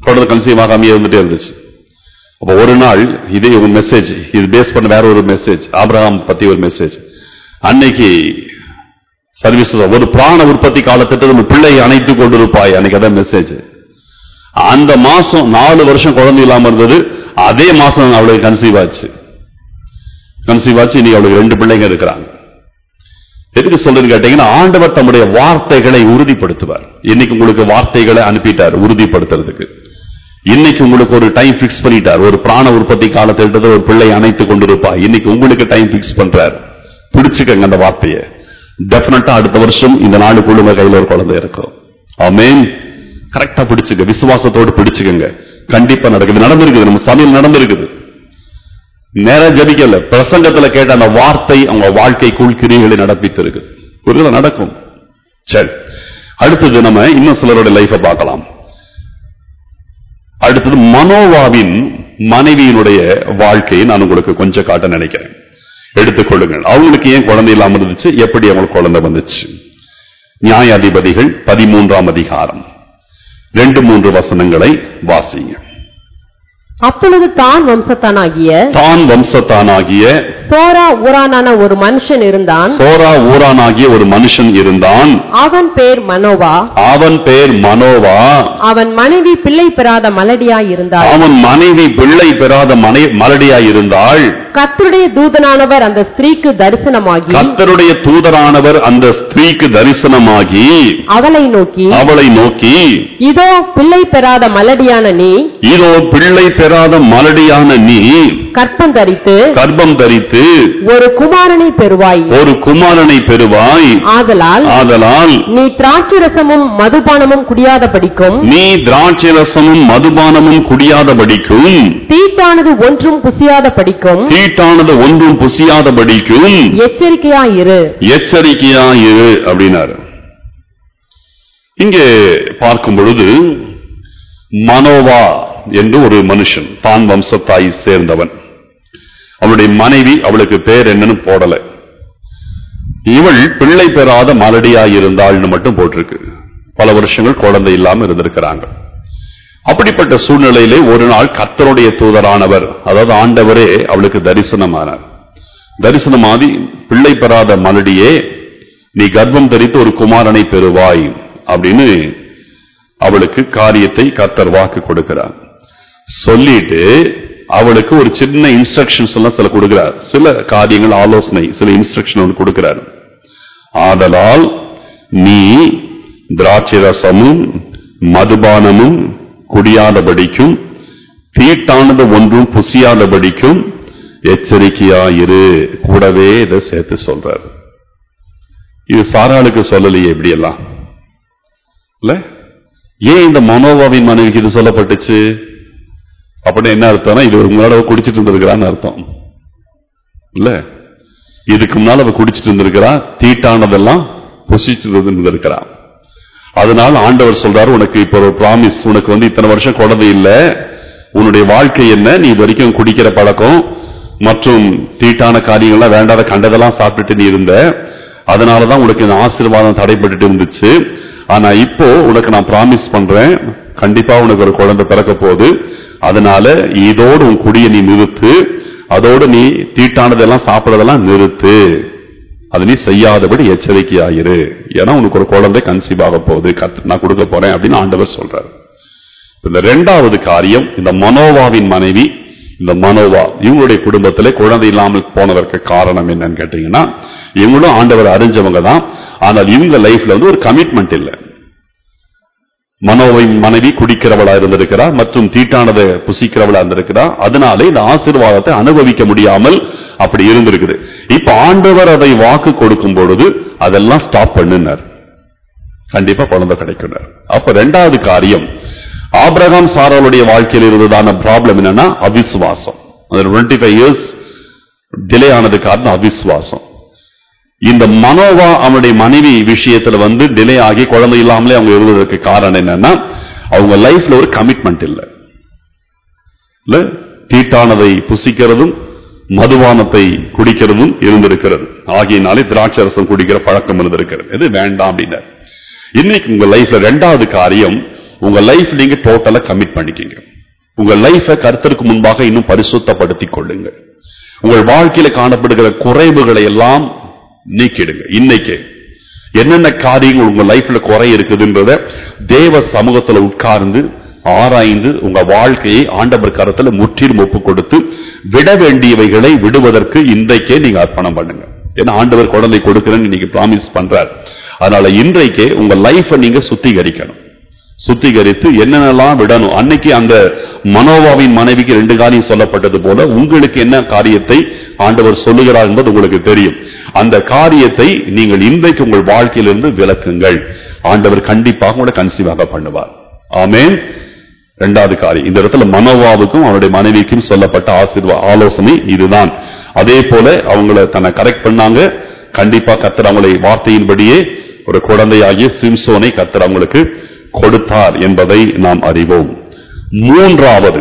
S1: குழந்தை கன்சீவ் ஆகாமையே இருந்துட்டே இருந்துச்சு அப்ப ஒரு நாள் இதே ஒரு மெசேஜ் இது பேஸ் பண்ண வேற ஒரு மெசேஜ் ஆபிரகாம் பத்தி ஒரு மெசேஜ் அன்னைக்கு சர்வீஸ் ஒரு பிராண உற்பத்தி காலத்திட்டு நம்ம பிள்ளையை அணைத்து கொண்டிருப்பாய் அன்னைக்கு அதான் மெசேஜ் அந்த மாசம் நாலு வருஷம் குழந்தை இல்லாம இருந்தது அதே மாசம் அவளுக்கு கன்சீவ் ஆச்சு கன்சீவ் ஆச்சு இன்னைக்கு அவளுக்கு ரெண்டு பிள்ளைங்க இருக்கிறாங்க எதுக்கு சொல்றேன்னு கேட்டீங்கன்னா ஆண்டவர் தம்முடைய வார்த்தைகளை உறுதிப்படுத்துவார் இன்னைக்கு உங்களுக்கு வார்த்தைகளை அனுப்பிட்டார் உறுதிப்படுத்துறதுக்கு இன்னைக்கு உங்களுக்கு ஒரு டைம் பிக்ஸ் பண்ணிட்டார் ஒரு பிராண உற்பத்தி காலத்தில் ஒரு பிள்ளை அணைத்து கொண்டிருப்பா இன்னைக்கு உங்களுக்கு டைம் பிக்ஸ் பண்றார் பிடிச்சுக்கங்க அந்த வார்த்தையை டெபினட்டா அடுத்த வருஷம் இந்த நாளுக்குள்ள உங்க கையில ஒரு குழந்தை இருக்கும் ஆமென் கரெக்டா பிடிச்சுக்க விசுவாசத்தோடு பிடிச்சுக்கங்க கண்டிப்பா நடக்குது நடந்திருக்குது நம்ம சமையல் நடந்திருக்குது நேரா ஜபிக்கல பிரசங்கத்துல கேட்ட அந்த வார்த்தை அவங்க வாழ்க்கைக்குள் கிரியைகளை நடப்பித்து இருக்கு புரியுதா நடக்கும் சரி அடுத்தது நம்ம இன்னும் சிலரோட லைஃபை பார்க்கலாம் அடுத்தது மனோவாவின் மனைவியினுடைய வாழ்க்கையை நான் உங்களுக்கு கொஞ்சம் காட்ட நினைக்கிறேன் எடுத்துக்கொள்ளுங்கள் அவங்களுக்கு ஏன் குழந்தை இல்லாம இருந்துச்சு எப்படி அவங்களுக்கு குழந்தை வந்துச்சு நியாயாதிபதிகள் பதிமூன்றாம் அதிகாரம் ரெண்டு மூன்று வசனங்களை வாசிங்க
S2: அப்பொழுது தான் வம்சத்தானாகிய
S1: தான் வம்சத்தானாகிய
S2: சோரா ஊரானான ஒரு மனுஷன் இருந்தான்
S1: சோரா ஊரானாகிய ஒரு மனுஷன் இருந்தான்
S2: அவன் பேர் மனோவா
S1: அவன் பேர் மனோவா
S2: அவன் மனைவி பிள்ளை பெறாத மலடியாய் இருந்தாள்
S1: அவன் மனைவி பிள்ளை பெறாத மனை மலடியாய் இருந்தாள்
S2: கர்த்தருடைய தூதனானவர் அந்த ஸ்திரீக்கு தரிசனமாகி
S1: கர்த்தருடைய தூதரானவர் அந்த ஸ்திரீக்கு தரிசனமாகி
S2: அவளை நோக்கி
S1: அவளை நோக்கி
S2: இதோ பிள்ளை பெறாத மலடியான நீ
S1: இதோ பிள்ளை பெறாத மலடியான நீ
S2: கற்பம் தரித்து
S1: கர்ப்பம் தரித்து
S2: ஒரு குமாரனை பெறுவாய்
S1: ஒரு குமாரனை பெறுவாய்
S2: ஆதலால்
S1: ஆதலால்
S2: நீ திராட்சரசமும் மதுபானமும் குடியாதபடிக்கும்
S1: நீ திராட்சை ரசமும் மதுபானமும் குடியாதபடிக்கும்
S2: தீட்டானது ஒன்றும் புசியாதபடிக்கும்
S1: தீட்டானது ஒன்றும் புசியாதபடிக்கும்
S2: எச்சரிக்கையாயிரு
S1: எச்சரிக்கையாயிரு அப்படின்னாரு இங்கே பார்க்கும் பொழுது மனோவா என்று ஒரு மனுஷன் தான் வம்சத்தாய் சேர்ந்தவன் அவளுடைய மனைவி அவளுக்கு பேர் என்னன்னு போடல இவள் பிள்ளை பெறாத மலடியாய் இருந்தாள்னு மட்டும் போட்டிருக்கு பல வருஷங்கள் குழந்தை இல்லாம இருந்திருக்கிறாங்க அப்படிப்பட்ட சூழ்நிலையிலே ஒரு நாள் கர்த்தருடைய தூதரானவர் அதாவது ஆண்டவரே அவளுக்கு தரிசனமானார் தரிசனமாதி பிள்ளை பெறாத மலடியே நீ கர்ப்பம் தரித்து ஒரு குமாரனை பெறுவாய் அப்படின்னு அவளுக்கு காரியத்தை கர்த்தர் வாக்கு கொடுக்கிறார் சொல்லிட்டு அவளுக்கு ஒரு சின்ன இன்ஸ்ட்ரக்ஷன்ஸ் எல்லாம் சில கொடுக்கிறார் சில காரியங்கள் ஆலோசனை சில இன்ஸ்ட்ரக்ஷன் ஒன்று கொடுக்கிறார் ஆதலால் நீ திராட்சை ரசமும் மதுபானமும் குடியாதபடிக்கும் தீட்டானது ஒன்றும் புசியாதபடிக்கும் எச்சரிக்கையாயிரு கூடவே இதை சேர்த்து சொல்றார் இது சாராளுக்கு சொல்லலையே இப்படி எல்லாம் இல்ல ஏன் இந்த மனோபாவின் மனைவிக்கு இது சொல்லப்பட்டுச்சு அப்படின்னு என்ன அர்த்தம்னா இது ஒரு முன்னாடி அவ குடிச்சிட்டு இருந்திருக்கிறான்னு அர்த்தம் இல்ல இதுக்கு முன்னால அவ குடிச்சிட்டு இருந்திருக்கிறா தீட்டானதெல்லாம் புசிச்சிட்டு இருந்திருக்கிறா அதனால ஆண்டவர் சொல்றாரு உனக்கு இப்ப ஒரு ப்ராமிஸ் உனக்கு வந்து இத்தனை வருஷம் குழந்தை இல்ல உன்னுடைய வாழ்க்கை என்ன நீ இது வரைக்கும் குடிக்கிற பழக்கம் மற்றும் தீட்டான காரியங்கள்லாம் வேண்டாத கண்டதெல்லாம் சாப்பிட்டுட்டு நீ இருந்த அதனாலதான் உனக்கு இந்த ஆசீர்வாதம் தடைப்பட்டுட்டு இருந்துச்சு ஆனா இப்போ உனக்கு நான் ப்ராமிஸ் பண்றேன் கண்டிப்பா உனக்கு ஒரு குழந்தை பிறக்க போகுது அதனால இதோடு உன் குடியை நீ நிறுத்து அதோடு நீ தீட்டானதெல்லாம் சாப்பிடறதெல்லாம் நிறுத்து அது நீ செய்யாதபடி எச்சரிக்கையாயிரு ஏன்னா உனக்கு ஒரு குழந்தை கன்சீவ் ஆக போகுது கர்த்தர் நான் கொடுக்க போறேன் அப்படின்னு ஆண்டவர் சொல்றாரு இந்த ரெண்டாவது காரியம் இந்த மனோவாவின் மனைவி இந்த மனோவா இவங்களுடைய குடும்பத்திலே குழந்தை இல்லாமல் போனதற்கு காரணம் என்னன்னு கேட்டீங்கன்னா இவங்களும் ஆண்டவர் அறிஞ்சவங்க தான் ஆனால் இவங்க லைஃப்ல வந்து ஒரு கமிட்மெண்ட் இல்லை மனோவின் மனைவி குடிக்கிறவளா இருந்திருக்கிறா மற்றும் தீட்டானதை புசிக்கிறவளா இருந்திருக்கிறா அதனாலே இந்த ஆசீர்வாதத்தை அனுபவிக்க முடியாமல் அப்படி இருந்திருக்குது இப்ப ஆண்டவர் அதை வாக்கு கொடுக்கும் பொழுது அதெல்லாம் ஸ்டாப் பண்ணுனார் கண்டிப்பா குழந்தை கிடைக்கும் அப்ப ரெண்டாவது காரியம் ஆபிரகாம் சாராளுடைய வாழ்க்கையில் இருந்ததான ப்ராப்ளம் என்னன்னா அவிசுவாசம் டுவெண்ட்டி ஃபைவ் இயர்ஸ் டிலே ஆனது காரணம் அவிசுவாசம் இந்த மனோவா அவனுடைய மனைவி விஷயத்துல வந்து டிலே ஆகி குழந்தை இல்லாமலே அவங்க இருந்ததற்கு காரணம் என்னன்னா அவங்க லைஃப்ல ஒரு கமிட்மெண்ட் இல்ல இல்ல தீட்டானதை புசிக்கிறதும் மதுபானத்தை குடிக்கிறதும் இருந்திருக்கிறது ஆகியனாலே திராட்சரசம் குடிக்கிற பழக்கம் இருந்திருக்கிறது இது வேண்டாம் அப்படின்னார் இன்னைக்கு உங்க லைஃப்ல ரெண்டாவது காரியம் உங்க லைஃப் நீங்க டோட்டலா கமிட் பண்ணிக்கங்க உங்க லைஃபை கர்த்தருக்கு முன்பாக இன்னும் பரிசுத்தப்படுத்திக் கொள்ளுங்கள் உங்கள் வாழ்க்கையில காணப்படுகிற குறைவுகளை எல்லாம் நீக்கிடுங்க இன்னைக்கே என்னென்ன காரியங்கள் உங்க லைஃப்ல குறை இருக்குதுன்றத தேவ சமூகத்துல உட்கார்ந்து ஆராய்ந்து உங்க வாழ்க்கையை ஆண்டவர் கரத்துல முற்றிலும் ஒப்பு கொடுத்து விட வேண்டியவைகளை விடுவதற்கு இன்றைக்கே நீங்க அர்ப்பணம் பண்ணுங்க ஏன்னா ஆண்டவர் குழந்தை கொடுக்கிறேன்னு நீங்க ப்ராமிஸ் பண்றார் அதனால இன்றைக்கே உங்க லைஃபை நீங்க சுத்திகரிக்கணும் சுத்திகரித்து என்னென்னலாம் விடணும் அன்னைக்கு அந்த மனோவாவின் மனைவிக்கு ரெண்டு காரியம் சொல்லப்பட்டது போல உங்களுக்கு என்ன காரியத்தை ஆண்டவர் சொல்லுகிறார் என்பது உங்களுக்கு தெரியும் அந்த காரியத்தை நீங்கள் இன்றைக்கு உங்கள் வாழ்க்கையிலிருந்து விலக்குங்கள் ஆண்டவர் கண்டிப்பாக உங்களை கன்சீவாக பண்ணுவார் ஆமென் இரண்டாவது காரியம் இந்த இடத்துல மனோவாவுக்கும் அவருடைய மனைவிக்கும் சொல்லப்பட்ட ஆசீர்வா ஆலோசனை இதுதான் அதே போல அவங்கள தன்னை கரெக்ட் பண்ணாங்க கண்டிப்பா கத்தர் அவங்களை வார்த்தையின்படியே ஒரு குழந்தையாகிய சிம்சோனை கத்தர் அவங்களுக்கு கொடுத்தார் என்பதை நாம் அறிவோம் மூன்றாவது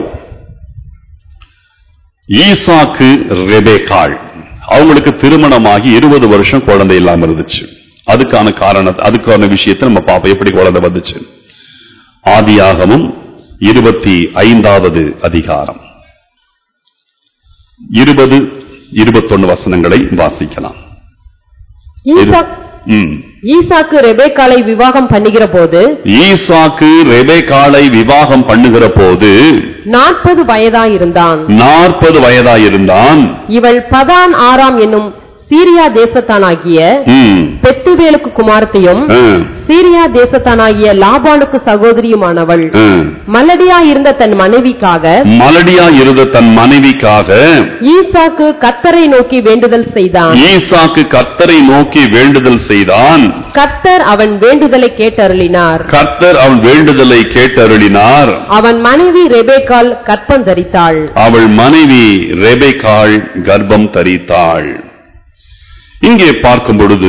S1: ஈசாக்கு ரெபேக்காள் அவங்களுக்கு திருமணமாகி இருபது வருஷம் குழந்தை இல்லாம இருந்துச்சு அதுக்கான காரணம் அதுக்கான விஷயத்தை நம்ம பார்ப்போம் எப்படி குழந்தை வந்துச்சு ஆதியாகமும் இருபத்தி ஐந்தாவது அதிகாரம் இருபது இருபத்தொன்னு வசனங்களை வாசிக்கலாம்
S2: ஈசாக்
S1: ம்.
S2: ஈசாக்கு ரெபேக்காளை விவாகம் பண்ணுகிற போது
S1: ஈசாக்கு ரெபேக்காளை விவாகம் பண்ணுகிற போது
S2: நாற்பது வயதாயிருந்தான்
S1: நாற்பது வயதாயிருந்தான்
S2: இவள் பதான் ஆறாம் என்னும் சீரியா தேசத்தானாகிய
S1: ம்.
S2: பெத்துவேலுக்கு குமாரத்தையும்
S1: ஆ.
S2: சீரியா தேசத்தானாகிய லாபானுக்கு சகோதரியுமானவள்
S1: ஆ.
S2: மலடியா இருந்த தன் மனைவிக்காக
S1: மலடியா இருந்த தன் மனைவிக்காக
S2: ஈசாக்கு கத்தரை நோக்கி வேண்டுதல் செய்தான்
S1: ஈசாக்கு கர்த்தரை நோக்கி வேண்டுதல் செய்தான்
S2: கத்தர் அவன் வேண்டுதலை கேட்டருளினார்
S1: கர்த்தர் அவன் வேண்டுதலை கேட்டருளினார்
S2: அவன் மனைவி ரெபேக்கால் கற்பம் தரித்தாள்
S1: அவள் மனைவி ரெபேக்காள் கர்ப்பம் தரித்தாள் இங்கே பார்க்கும் பொழுது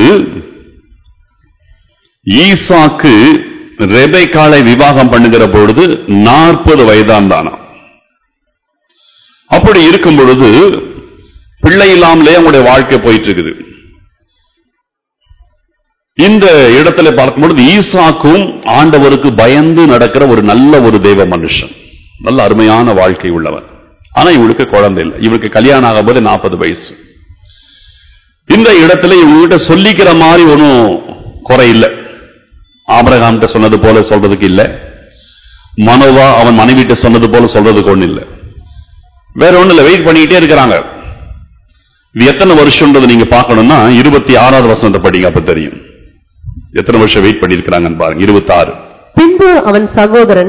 S1: ஈசாக்கு ரெபேக்காளை விவாகம் பண்ணுகிற பொழுது நாற்பது வயதான் தானா அப்படி இருக்கும் பொழுது பிள்ளை இல்லாமலே அவங்களுடைய வாழ்க்கை போயிட்டு இருக்குது இந்த இடத்துல பார்க்கும் பொழுது ஈசாக்கும் ஆண்டவருக்கு பயந்து நடக்கிற ஒரு நல்ல ஒரு தெய்வ மனுஷன் நல்ல அருமையான வாழ்க்கை உள்ளவன் ஆனா இவளுக்கு குழந்தை இல்லை இவளுக்கு கல்யாணம் ஆகும்போது நாற்பது வயசு இந்த இடத்துல இவங்ககிட்ட சொல்லிக்கிற மாதிரி ஒன்றும் குறை இல்லை ஆபிரகாம்கிட்ட சொன்னது போல சொல்றதுக்கு இல்லை மனோவா அவன் மனைவிட்ட சொன்னது போல சொல்றதுக்கு ஒண்ணு இல்லை வேற ஒண்ணு இல்லை வெயிட் பண்ணிக்கிட்டே இருக்கிறாங்க இது எத்தனை வருஷம்ன்றது நீங்க பார்க்கணும்னா இருபத்தி ஆறாவது வசனத்தை படிங்க அப்ப தெரியும் எத்தனை வருஷம் வெயிட் பண்ணிருக்கிறாங்கன்னு பாருங்க இருபத்தி ஆறு
S2: பின்பு அவன் சகோதரன்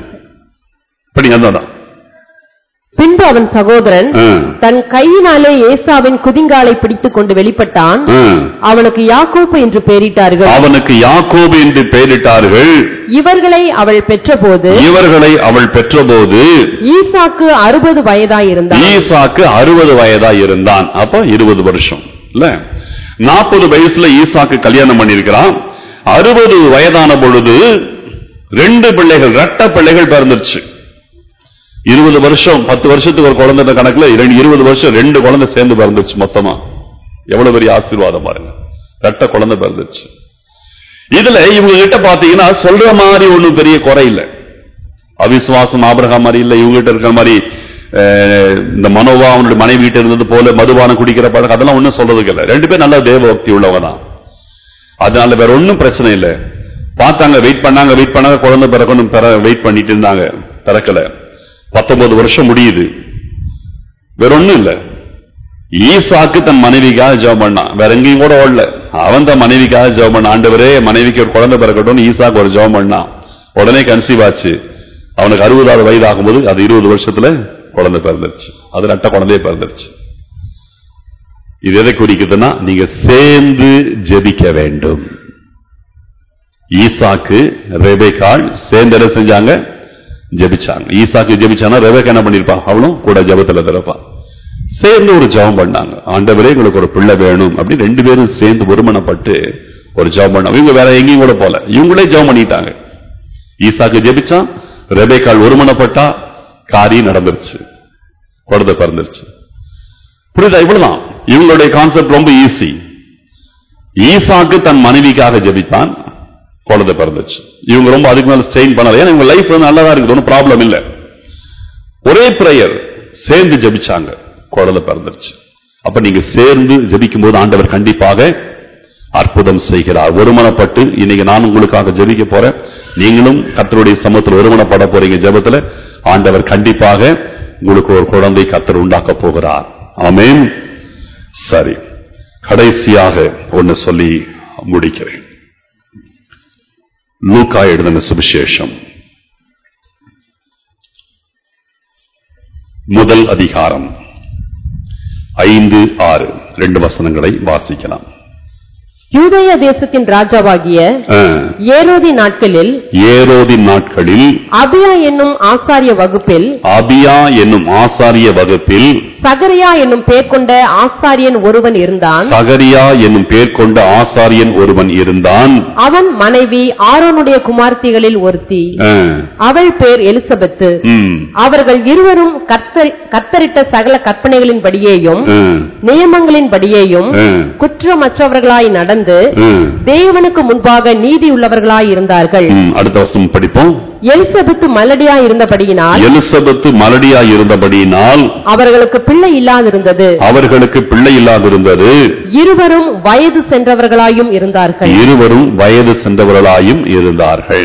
S1: படிங்க அதான்
S2: பின்பு அவன் சகோதரன் தன் கையினாலே ஏசாவின் குதிங்காலை பிடித்துக் கொண்டு வெளிப்பட்டான் அவனுக்கு யாக்கோப்பு என்று பெயரிட்டார்கள்
S1: அவனுக்கு யாக்கோபு என்று பெயரிட்டார்கள்
S2: இவர்களை அவள் பெற்றபோது
S1: இவர்களை அவள் பெற்றபோது
S2: ஈசாக்கு அறுபது வயதாயிருந்தான்
S1: ஈசாக்கு அறுபது வயதா இருந்தான் அப்ப இருபது வருஷம் இல்ல நாற்பது வயசுல ஈசாக்கு கல்யாணம் பண்ணிருக்கிறான் அறுபது வயதான பொழுது ரெண்டு பிள்ளைகள் ரெட்ட பிள்ளைகள் பிறந்துருச்சு இருபது வருஷம் பத்து வருஷத்துக்கு ஒரு குழந்தை கணக்குல இரண்டு இருபது வருஷம் ரெண்டு குழந்தை சேர்ந்து பிறந்துருச்சு மொத்தமா எவ்வளவு பெரிய ஆசீர்வாதம் பாருங்க ரெட்ட குழந்தை பிறந்துருச்சு இதுல இவங்க கிட்ட பாத்தீங்கன்னா சொல்ற மாதிரி ஒண்ணும் பெரிய குறை இல்லை அவிசுவாசம் ஆபிரகாம் மாதிரி இல்ல இவங்க கிட்ட இருக்கிற மாதிரி அஹ், இந்த மனோவா அவனுடைய மனைவி கிட்ட இருந்தது போல மதுபானம் குடிக்கிற பழக்கம் அதெல்லாம் ஒண்ணும் சொல்றதுக்கு இல்ல ரெண்டு பேரும் நல்ல தேவ பக்தி உள்ளவங்க தான் அதனால வேற ஒண்ணும் பிரச்சனை இல்லை பார்த்தாங்க வெயிட் பண்ணாங்க வெயிட் பண்ணாங்க குழந்தை பிறக்கணும் பிற வெயிட் பண்ணிட்டு இருந்தாங்க பிறக்கல பத்தொன்பது வருஷம் முடியுது வேற ஒண்ணும் இல்ல ஈசாக்கு தன் மனைவிக்காக ஜெபம் பண்ணான் வேற எங்கேயும் கூட ஓடல அவன் தன் மனைவிக்காக ஜெபம் பண்ணான் ஆண்டவரே மனைவிக்கு ஒரு குழந்தை பிறக்கட்டும் ஈசாக்கு ஒரு ஜெபம் பண்ணான் உடனே கன்சீவ் ஆச்சு அவனுக்கு அறுபதாவது வயது ஆகும்போது அது இருபது வருஷத்துல குழந்தை பிறந்துருச்சு அது ரெட்ட குழந்தையே பிறந்துருச்சு இது எதை குறிக்குதுன்னா நீங்க சேர்ந்து ஜெபிக்க வேண்டும் ஈசாக்கு ரெபேக்காள் சேர்ந்து என்ன செஞ்சாங்க ஜெபிச்சாங்க ஈசாக்கு ஜெபிச்சானா ரெபேக்கா என்ன பண்ணிருப்பா அவளும் கூட ஜெபத்துல திறப்பா சேர்ந்து ஒரு ஜெபம் பண்ணாங்க ஆண்டவரே உங்களுக்கு ஒரு பிள்ளை வேணும் அப்படி ரெண்டு பேரும் சேர்ந்து ஒருமனப்பட்டு ஒரு ஜெபம் பண்ணாங்க இவங்க வேற எங்கேயும் கூட போல இவங்களே ஜெபம் பண்ணிட்டாங்க ஈசாக்கு ஜெபிச்சான் ரெபேக்காள் ஒருமனப்பட்டா காரியம் நடந்துருச்சு குழந்தை பிறந்துருச்சு புரியுதா இவ்வளவுதான் இவங்களுடைய கான்செப்ட் ரொம்ப ஈஸி ஈசாக்கு தன் மனைவிக்காக ஜெபித்தான் குழந்தை பிறந்துச்சு இவங்க ரொம்ப அதுக்கு மேல ஸ்ட்ரெயின் பண்ணல ஏன்னா இவங்க லைஃப் வந்து நல்லதா இருக்குது ஒன்றும் ப்ராப்ளம் இல்ல ஒரே பிரேயர் சேர்ந்து ஜெபிச்சாங்க குழந்தை பிறந்துருச்சு அப்ப நீங்க சேர்ந்து ஜெபிக்கும் போது ஆண்டவர் கண்டிப்பாக அற்புதம் செய்கிறார் ஒருமனப்பட்டு இன்னைக்கு நான் உங்களுக்காக ஜெபிக்க போறேன் நீங்களும் கர்த்தருடைய சமூகத்தில் ஒருமனப்பட போறீங்க ஜெபத்துல ஆண்டவர் கண்டிப்பாக உங்களுக்கு ஒரு குழந்தை கர்த்தர் உண்டாக்க போகிறார் ஆமென் சரி கடைசியாக ஒன்னு சொல்லி முடிக்கிறேன் லூக்கா எழுதின சுவிசேஷம் முதல் அதிகாரம் ஐந்து ஆறு ரெண்டு வசனங்களை வாசிக்கலாம்
S2: யூதேய தேசத்தின் ராஜாவாகிய
S1: ஆ,
S2: ஏரோதி நாட்களில்
S1: ஏரோதின் நாட்களில்
S2: அபியா என்னும் ஆசாரிய வகுப்பில்
S1: அபியா என்னும் ஆசாரிய வகுப்பில்
S2: சகரியா என்னும் பேர் கொண்ட ஆசாரியன் ஒருவன் இருந்தான்
S1: சகரியா என்னும் பேர் கொண்ட ஆசாரியன் ஒருவன் இருந்தான்
S2: அவன் மனைவி ஆரோனுடைய குமார்த்திகளில் ஒருத்தி
S1: ஆ,
S2: அவள் பேர் எலிசபெத்து
S1: ம்,
S2: அவர்கள் இருவரும் கர்த்தர் கர்த்தரிட்ட சகல கற்பனைகளின்படியேயும்
S1: ஆ,
S2: நியமங்களின்படியேயும்
S1: ஆ,
S2: குற்றமற்றவர்களாய் நடந்து
S1: ஆ.
S2: தேவனுக்கு முன்பாக நீதியுள்ளவர்களாய் இருந்தார்கள்
S1: ம், அடுத்த வருஷம் படிப்போம்
S2: எலிசபெத்து மலடியாய் இருந்தபடியினால்
S1: எலிசபெத்து மலடியா இருந்தபடியினால்
S2: அவர்களுக்கு பிள்ளை இல்லாதிருந்தது
S1: அவர்களுக்கு பிள்ளை இல்லாதிருந்தது
S2: இருவரும் வயது சென்றவர்களாயும் இருந்தார்கள்
S1: இருவரும் வயது சென்றவர்களாயும் இருந்தார்கள்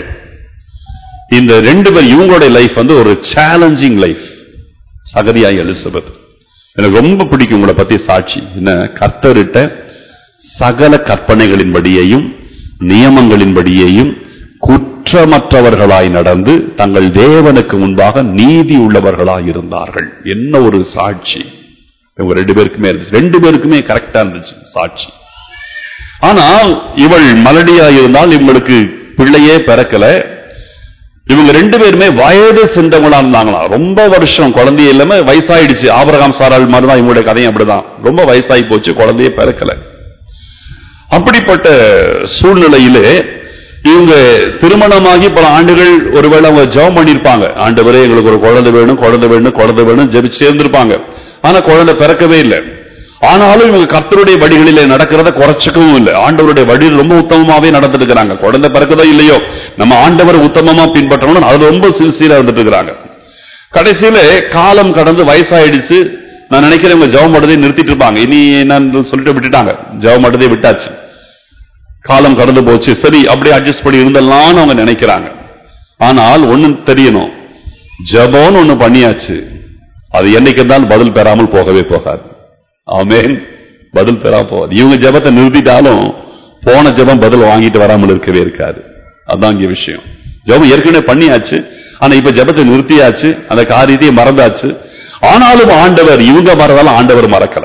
S1: இந்த ரெண்டு பேர் இவங்களுடைய லைஃப் வந்து ஒரு சேலஞ்சிங் லைஃப் சகரியா எலிசபெத் எனக்கு ரொம்ப பிடிக்கும் உங்களை பத்தி சாட்சி என்ன கர்த்தரிட்ட சகல கற்பனைகளின்படியையும் நியமங்களின்படியேயும் குற்றமற்றவர்களாய் நடந்து தங்கள் தேவனுக்கு முன்பாக நீதி உள்ளவர்களாய் இருந்தார்கள் என்ன ஒரு சாட்சி இவங்க ரெண்டு பேருக்குமே இருந்துச்சு ரெண்டு பேருக்குமே கரெக்டா இருந்துச்சு சாட்சி ஆனால் இவள் மலடியா இருந்தால் இவங்களுக்கு பிள்ளையே பிறக்கல இவங்க ரெண்டு பேருமே வயது சென்றவங்களா இருந்தாங்களாம் ரொம்ப வருஷம் குழந்தைய இல்லாம வயசாயிடுச்சு ஆபரகாம் சாராள் மாதிரி தான் இவங்களுடைய கதையும் அப்படிதான் ரொம்ப வயசாகி போச்சு குழந்தையே பிறக்கல அப்படிப்பட்ட சூழ்நிலையிலே இவங்க திருமணமாகி பல ஆண்டுகள் ஒருவேளை அவங்க ஜெபம் பண்ணியிருப்பாங்க ஆண்டவரே எங்களுக்கு ஒரு குழந்தை வேணும் குழந்தை வேணும் குழந்தை வேணும் ஜெபிச்சு சேர்ந்திருப்பாங்க ஆனா குழந்தை பிறக்கவே இல்லை ஆனாலும் இவங்க கர்த்தருடைய வழிகளிலே நடக்கிறத குறைச்சிக்கவும் இல்லை ஆண்டவருடைய வழியில் ரொம்ப உத்தமமாவே நடந்துட்டு இருக்கிறாங்க குழந்தை பிறக்கதோ இல்லையோ நம்ம ஆண்டவர் உத்தமமா பின்பற்றணும் அது ரொம்ப சின்சியரா இருந்துட்டு இருக்கிறாங்க கடைசியில காலம் கடந்து வயசாயிடுச்சு நான் நினைக்கிறேன் இவங்க ஜெபம் பண்ணதே நிறுத்திட்டு இருப்பாங்க இனி என்னன்னு சொல்லிட்டு விட்டுட்டாங்க ஜெபம் பண்ணதே விட்டாச்சு காலம் கடந்து போச்சு சரி அப்படியே அட்ஜஸ்ட் பண்ணி இருந்தலாம்னு அவங்க நினைக்கிறாங்க ஆனால் ஒண்ணு தெரியணும் ஜெபம்னு ஒண்ணு பண்ணியாச்சு அது என்னைக்கு இருந்தாலும் பதில் பெறாமல் போகவே போகாது ஆமென் பதில் பெறாம போகாது இவங்க ஜெபத்தை நிறுத்திட்டாலும் போன ஜெபம் பதில் வாங்கிட்டு வராமல் இருக்கவே இருக்காது அதான் இங்க விஷயம் ஜெபம் ஏற்கனவே பண்ணியாச்சு ஆனா இப்ப ஜெபத்தை நிறுத்தியாச்சு அந்த காரியத்தையும் மறந்தாச்சு ஆனாலும் ஆண்டவர் இவங்க மறந்தாலும் ஆண்டவர் மறக்கல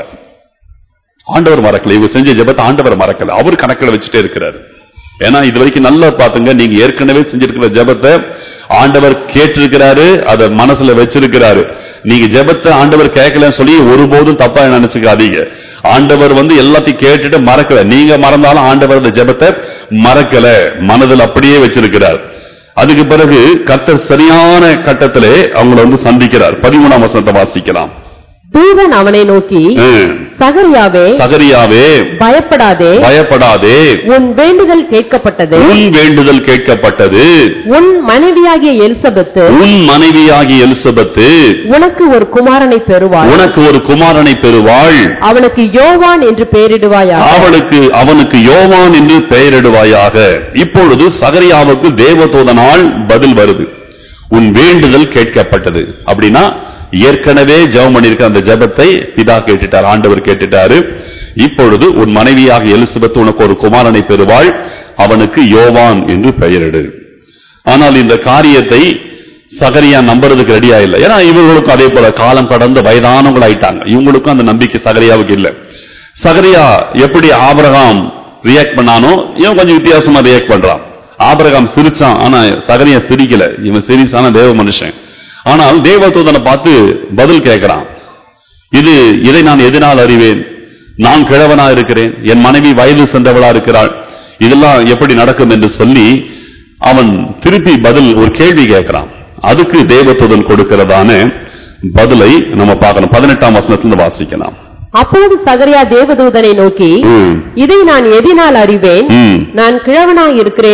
S1: ஆண்டவர் மறக்கல இவங்க செஞ்ச ஜெபத்தை ஆண்டவர் மறக்கல அவர் கணக்கில் வச்சுட்டே இருக்கிறாரு ஏன்னா இது வரைக்கும் நல்லா பாத்துங்க நீங்க ஏற்கனவே செஞ்சிருக்கிற ஜெபத்தை ஆண்டவர் கேட்டிருக்கிறாரு அதை மனசுல வச்சிருக்கிறாரு நீங்க ஜெபத்தை ஆண்டவர் கேட்கலன்னு சொல்லி ஒருபோதும் தப்பா நினைச்சுக்காதீங்க ஆண்டவர் வந்து எல்லாத்தையும் கேட்டுட்டு மறக்கல நீங்க மறந்தாலும் ஆண்டவர் அந்த ஜெபத்தை மறக்கல மனதில் அப்படியே வச்சிருக்கிறார் அதுக்கு பிறகு கர்த்தர் சரியான கட்டத்திலே அவங்கள வந்து சந்திக்கிறார் பதிமூணாம் வசனத்தை வாசிக்கலாம்
S2: தூதன் அவனை நோக்கி
S1: ம்.
S2: சகரியாவே
S1: சகரியாவே
S2: பயப்படாதே
S1: பயப்படாதே
S2: உன் வேண்டுதல் கேட்கப்பட்டது
S1: உன் வேண்டுதல் கேட்கப்பட்டது
S2: உன் மனைவியாகிய எலிசபெத்து
S1: உன் மனைவியாகி எலிசபெத்து
S2: உனக்கு ஒரு குமாரனை பெறுவாள்
S1: உனக்கு ஒரு குமாரனை பெறுவாள்
S2: அவனுக்கு யோவான் என்று பெயரிடுவாயா
S1: அவளுக்கு அவனுக்கு யோவான் என்று பெயரிடுவாயாக இப்பொழுது சகரியாவுக்கு தேவதூதனால் பதில் வருது உன் வேண்டுதல் கேட்கப்பட்டது அப்படின்னா ஏற்கனவே ஜெபம் பண்ணிருக்க அந்த ஜெபத்தை பிதா கேட்டுட்டார் ஆண்டவர் கேட்டுட்டாரு இப்பொழுது உன் மனைவியாக எலிசபெத் உனக்கு ஒரு குமாரனை பெறுவாள் அவனுக்கு யோவான் என்று பெயரிடு ஆனால் இந்த காரியத்தை சகரியா நம்புறதுக்கு ரெடியா இல்லை ஏன்னா இவர்களுக்கும் அதே போல காலம் கடந்த வயதானவங்கள் ஆயிட்டாங்க இவங்களுக்கும் அந்த நம்பிக்கை சகரியாவுக்கு இல்லை சகரியா எப்படி ஆபிரகாம் ரியாக்ட் பண்ணானோ இவன் கொஞ்சம் வித்தியாசமா ரியாக்ட் பண்றான் ஆபிரகாம் சிரிச்சான் ஆனா சகரியா சிரிக்கல இவன் சிரிச்சான தேவ மனுஷன் ஆனால் தேவதூதனை பார்த்து பதில் கேட்கிறான் இது இதை நான் எதனால் அறிவேன் நான் கிழவனா இருக்கிறேன் என் மனைவி வயது சென்றவளா இருக்கிறாள் இதெல்லாம் எப்படி நடக்கும் என்று சொல்லி அவன் திருப்பி பதில் ஒரு கேள்வி கேட்கிறான் அதுக்கு தேவதூதன் கொடுக்கிறதான பதிலை நம்ம பார்க்கணும் பதினெட்டாம் வசனத்துல வாசிக்கலாம்
S2: அப்பொழுது சகரியா தேவதூதனை நோக்கி
S1: ம்,
S2: இதை நான் எதினால் அறிவேன்
S1: ம்,
S2: நான் கிழவனாய் இருக்கிறேன்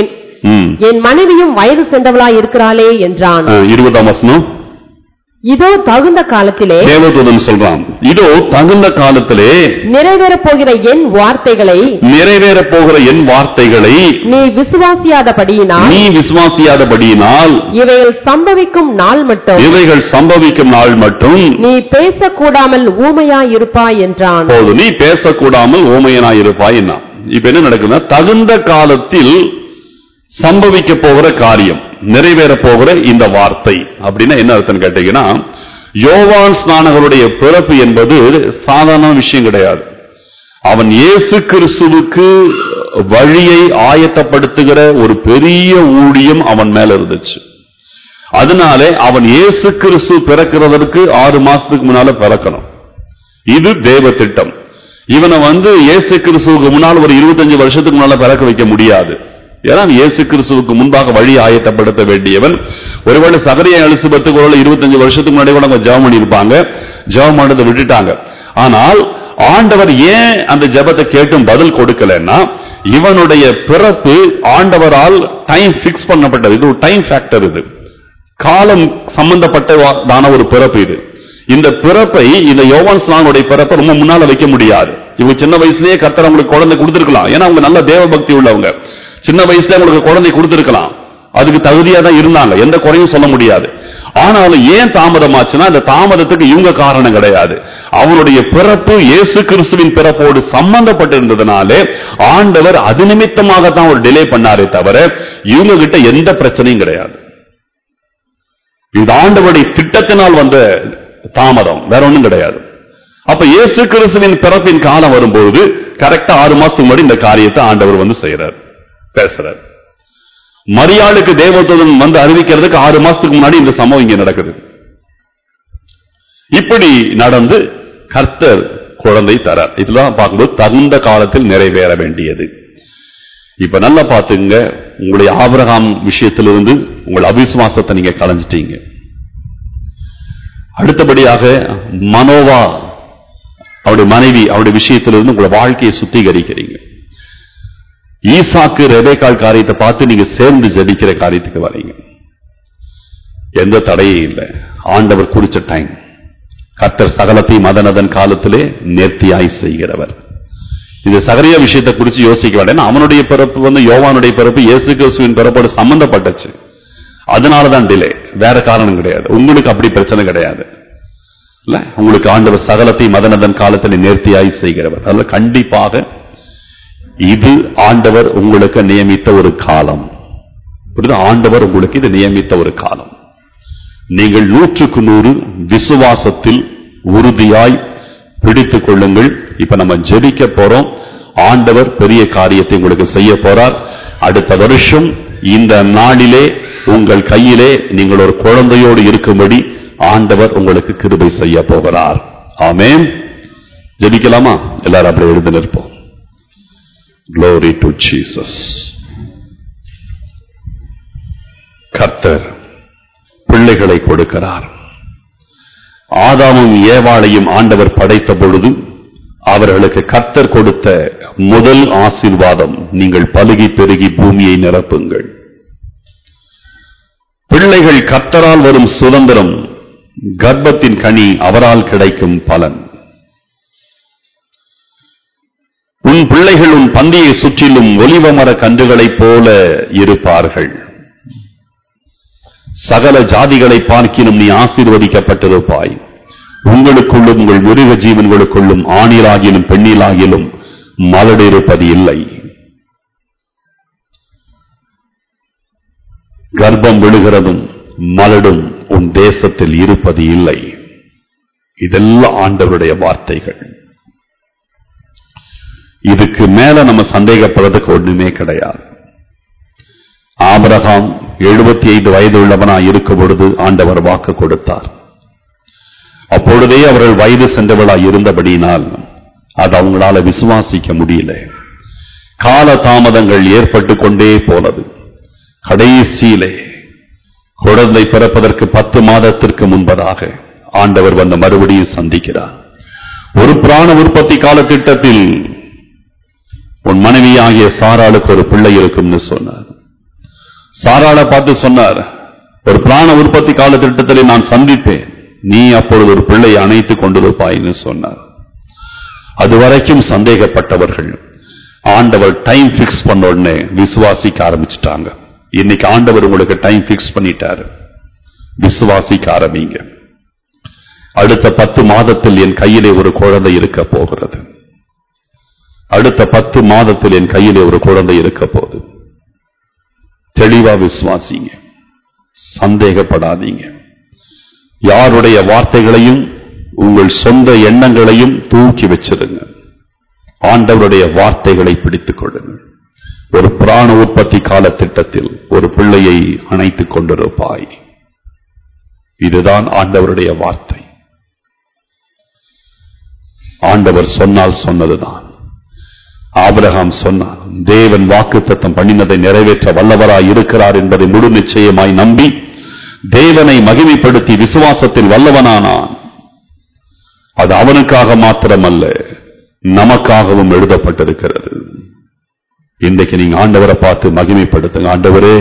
S1: ம்.
S2: என் மனைவியும் வயது சென்றவளாய் இருக்கிறாளே என்றான்
S1: ஆ, இருபதாம் வசனம்
S2: இதோ தகுந்த காலத்திலே
S1: தேவதூதன் சொல்றான் இதோ தகுந்த காலத்திலே
S2: நிறைவேறப் போகிற என் வார்த்தைகளை
S1: நிறைவேறப் போகிற என் வார்த்தைகளை
S2: நீ விசுவாசியாதபடியினால்
S1: நீ விசுவாசியாதபடியினால்
S2: இவைகள் சம்பவிக்கும் நாள் மட்டும்
S1: இவைகள் சம்பவிக்கும் நாள் மட்டும்
S2: நீ பேசக்கூடாமல் ஊமையாயிருப்பாய் என்றான்
S1: போது நீ பேசக்கூடாமல் ஓமையனாய் இருப்பாய் என்ன இப்ப என்ன நடக்குதுன்னா தகுந்த காலத்தில் சம்பவிக்க போகிற காரியம் நிறைவேற போகிற இந்த வார்த்தை அப்படின்னா என்ன அர்த்தம் கேட்டீங்கன்னா யோவான் ஸ்நானகருடைய பிறப்பு என்பது சாதாரண விஷயம் கிடையாது அவன் இயேசு கிறிஸ்துவுக்கு வழியை ஆயத்தப்படுத்துகிற ஒரு பெரிய ஊழியம் அவன் மேல இருந்துச்சு அதனாலே அவன் இயேசு கிறிஸ்து பிறக்கிறதற்கு ஆறு மாசத்துக்கு முன்னால பிறக்கணும் இது தேவ திட்டம் இவனை வந்து இயேசு கிறிஸ்துவுக்கு முன்னால் ஒரு இருபத்தஞ்சு வருஷத்துக்கு முன்னால பிறக்க வைக்க முடியாது ஏன்னா அவன் இயேசு கிறிஸ்துவுக்கு முன்பாக வழி ஆயத்தப்படுத்த வேண்டியவன் ஒருவேளை சகரியா எலிசபெத்துக்கு ஒரு இருபத்தஞ்சு வருஷத்துக்கு முன்னாடி கூட அவங்க ஜெபம் பண்ணியிருப்பாங்க ஜெபம் பண்ணதை விட்டுட்டாங்க ஆனால் ஆண்டவர் ஏன் அந்த ஜெபத்தை கேட்டும் பதில் கொடுக்கலன்னா இவனுடைய பிறப்பு ஆண்டவரால் டைம் பிக்ஸ் பண்ணப்பட்டது இது ஒரு டைம் ஃபேக்டர் இது காலம் சம்பந்தப்பட்டதான ஒரு பிறப்பு இது இந்த பிறப்பை இந்த யோவான் ஸ்நானுடைய பிறப்பை ரொம்ப முன்னால வைக்க முடியாது இவங்க சின்ன வயசுலயே கர்த்தர் அவங்களுக்கு குழந்தை கொடுத்திருக்கலாம் ஏன்னா அவங்க நல்ல தேவ பக்தி உள்ளவங்க சின்ன வயசுல அவங்களுக்கு குழந்தை கொடுத்திருக்கலாம் அதுக்கு தகுதியா தான் இருந்தாங்க எந்த குறையும் சொல்ல முடியாது ஆனாலும் ஏன் தாமதமாச்சுன்னா அந்த தாமதத்துக்கு இவங்க காரணம் கிடையாது அவனுடைய பிறப்பு இயேசு கிறிஸ்துவின் பிறப்போடு சம்பந்தப்பட்டிருந்ததுனாலே ஆண்டவர் அது நிமித்தமாகத்தான் ஒரு டிலே பண்ணாரே தவிர இவங்க கிட்ட எந்த பிரச்சனையும் கிடையாது இது ஆண்டவருடைய திட்டத்தினால் வந்த தாமதம் வேற ஒண்ணும் கிடையாது அப்ப இயேசு கிறிஸ்துவின் பிறப்பின் காலம் வரும்போது கரெக்டா ஆறு மாசத்துக்கு முன்னாடி இந்த காரியத்தை ஆண்டவர் வந்து செய்யறார் பேசுறார் மரியாளுக்கு தேவதூதன் வந்து அறிவிக்கிறதுக்கு ஆறு மாசத்துக்கு முன்னாடி இந்த சம்பவம் இங்க நடக்குது இப்படி நடந்து கர்த்தர் குழந்தை தரார் இதெல்லாம் பார்க்கும்போது தகுந்த காலத்தில் நிறைவேற வேண்டியது இப்ப நல்லா பாத்துங்க உங்களுடைய ஆபிரகாம் விஷயத்திலிருந்து உங்கள் அவிசுவாசத்தை நீங்க களைஞ்சிட்டீங்க அடுத்தபடியாக மனோவா அவருடைய மனைவி அவருடைய விஷயத்திலிருந்து உங்களை வாழ்க்கையை சுத்திகரிக்கிறீங்க ஈசாக்கு ரெபேக்கால் காரியத்தை பார்த்து நீங்க சேர்ந்து ஜெபிக்கிற காரியத்துக்கு வரீங்க எந்த தடையும் இல்லை ஆண்டவர் குறிச்ச டைம் கர்த்தர் சகலத்தை மதனதன் காலத்திலே நேர்த்தியாய் செய்கிறவர் இந்த சகரிய விஷயத்தை குறித்து யோசிக்க வேண்டாம் அவனுடைய பிறப்பு வந்து யோவானுடைய பிறப்பு இயேசு கிறிஸ்துவின் பிறப்போடு சம்பந்தப்பட்டுச்சு அதனாலதான் டிலே வேற காரணம் கிடையாது உங்களுக்கு அப்படி பிரச்சனை கிடையாது இல்ல உங்களுக்கு ஆண்டவர் சகலத்தை மதனதன் காலத்தில் நேர்த்தியாய் செய்கிறவர் அதனால கண்டிப்பாக இது ஆண்டவர் உங்களுக்கு நியமித்த ஒரு காலம் புரியுதா? ஆண்டவர் உங்களுக்கு இது நியமித்த ஒரு காலம் நீங்கள் நூற்றுக்கு நூறு விசுவாசத்தில் உறுதியாய் பிடித்துக் கொள்ளுங்கள் இப்ப நம்ம ஜெபிக்க போறோம் ஆண்டவர் பெரிய காரியத்தை உங்களுக்கு செய்ய போறார் அடுத்த வருஷம் இந்த நாளிலே உங்கள் கையிலே நீங்கள் ஒரு குழந்தையோடு இருக்கும்படி ஆண்டவர் உங்களுக்கு கிருபை செய்ய போகிறார் ஆமென் ஜெபிக்கலாமா எல்லாரும் அப்படி எழுந்து நிற்போம் Glory to Jesus. கர்த்தர் பிள்ளைகளை கொடுக்கிறார் ஆதாமும் ஏவாளையும் ஆண்டவர் படைத்த பொழுது அவர்களுக்கு கர்த்தர் கொடுத்த முதல் ஆசீர்வாதம் நீங்கள் பலுகி பெருகி பூமியை நிரப்புங்கள் பிள்ளைகள் கர்த்தரால் வரும் சுதந்திரம் கர்ப்பத்தின் கனி அவரால் கிடைக்கும் பலன் உன் பிள்ளைகள் உன் பந்தியை சுற்றிலும் ஒலிவ மர கன்றுகளைப் போல இருப்பார்கள் சகல ஜாதிகளை பார்க்கினும் நீ ஆசீர்வதிக்கப்பட்டிருப்பாய் உங்களுக்குள்ளும் உங்கள் மிருக ஜீவன்களுக்குள்ளும் ஆணிலாகிலும் பெண்ணிலாகிலும் மலடிருப்பது இல்லை கர்ப்பம் விழுகிறதும் மலடும் உன் தேசத்தில் இருப்பது இல்லை இதெல்லாம் ஆண்டவருடைய வார்த்தைகள் இதுக்கு மேல நம்ம சந்தேகப்படுறதுக்கு ஒண்ணுமே கிடையாது ஆபிரகாம் எழுபத்தி ஐந்து வயது உள்ளவனா இருக்கும் பொழுது ஆண்டவர் வாக்கு கொடுத்தார் அப்பொழுதே அவர்கள் வயது சென்றவளா இருந்தபடியினால் அது அவங்களால விசுவாசிக்க முடியல கால தாமதங்கள் ஏற்பட்டு கொண்டே போனது கடைசியிலே குழந்தை பிறப்பதற்கு பத்து மாதத்திற்கு முன்பதாக ஆண்டவர் வந்து மறுபடியும் சந்திக்கிறார் ஒரு பிராண உற்பத்தி காலத்திட்டத்தில் உன் மனைவியாகிய சாராளுக்கு ஒரு பிள்ளை இருக்கும்னு சொன்னார் சாராளை பார்த்து சொன்னார் ஒரு பிராண உற்பத்தி கால திட்டத்திலே நான் சந்திப்பேன் நீ அப்பொழுது ஒரு பிள்ளையை அணைத்துக் கொண்டிருப்பாய்ன்னு சொன்னார் அதுவரைக்கும் சந்தேகப்பட்டவர்கள் ஆண்டவர் டைம் பிக்ஸ் பண்ண உடனே விசுவாசிக்க ஆரம்பிச்சிட்டாங்க இன்னைக்கு ஆண்டவர் உங்களுக்கு டைம் பிக்ஸ் பண்ணிட்டாரு விசுவாசிக்க ஆரம்பிங்க அடுத்த பத்து மாதத்தில் என் கையிலே ஒரு குழந்தை இருக்க போகிறது அடுத்த பத்து மாதத்தில் என் கையிலே ஒரு குழந்தை இருக்க போகுது தெளிவா விசுவாசிங்க சந்தேகப்படாதீங்க யாருடைய வார்த்தைகளையும் உங்கள் சொந்த எண்ணங்களையும் தூக்கி வச்சிருங்க ஆண்டவருடைய வார்த்தைகளை பிடித்துக் கொள்ளுங்கள் ஒரு பிராண உற்பத்தி கால திட்டத்தில் ஒரு பிள்ளையை அணைத்துக் கொண்டிருப்பாய் இதுதான் ஆண்டவருடைய வார்த்தை ஆண்டவர் சொன்னால் சொன்னதுதான் ஆபிரகாம் சொன்னார் தேவன் வாக்குத்தத்தம் பண்ணினதை நிறைவேற்ற வல்லவராய் இருக்கிறார் என்பதை முழு நிச்சயமாய் நம்பி தேவனை மகிமைப்படுத்தி விசுவாசத்தில் வல்லவனானான் அது அவனுக்காக மாத்திரமல்ல நமக்காகவும் எழுதப்பட்டிருக்கிறது இன்றைக்கு நீங்க ஆண்டவரை பார்த்து மகிமைப்படுத்துங்க ஆண்டவரே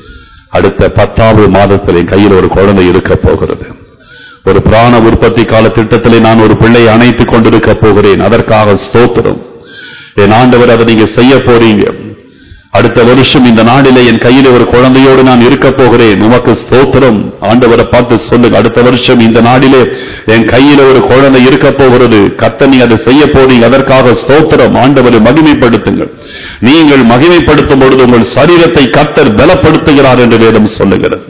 S1: அடுத்த பத்தாவது மாதத்தில் என் கையில் ஒரு குழந்தை இருக்க போகிறது ஒரு பிராண உற்பத்தி கால திட்டத்திலே நான் ஒரு பிள்ளையை அணைத்துக் கொண்டிருக்க போகிறேன் அதற்காக ஸ்தோத்திரம் என் ஆண்டவர் அதை நீங்க செய்ய போறீங்க அடுத்த வருஷம் இந்த நாளிலே என் கையிலே ஒரு குழந்தையோடு நான் இருக்க போகிறேன் உமக்கு ஸ்தோத்திரம் ஆண்டவரை பார்த்து சொல்லுங்க அடுத்த வருஷம் இந்த நாளிலே என் கையில ஒரு குழந்தை இருக்க போகிறது கத்த நீ அதை செய்ய போறீங்க அதற்காக ஸ்தோத்திரம் ஆண்டவரை மகிமைப்படுத்துங்கள் நீங்கள் மகிமைப்படுத்தும் பொழுது உங்கள் சரீரத்தை கத்தர் பலப்படுத்துகிறார் என்று வேதம் சொல்லுகிறது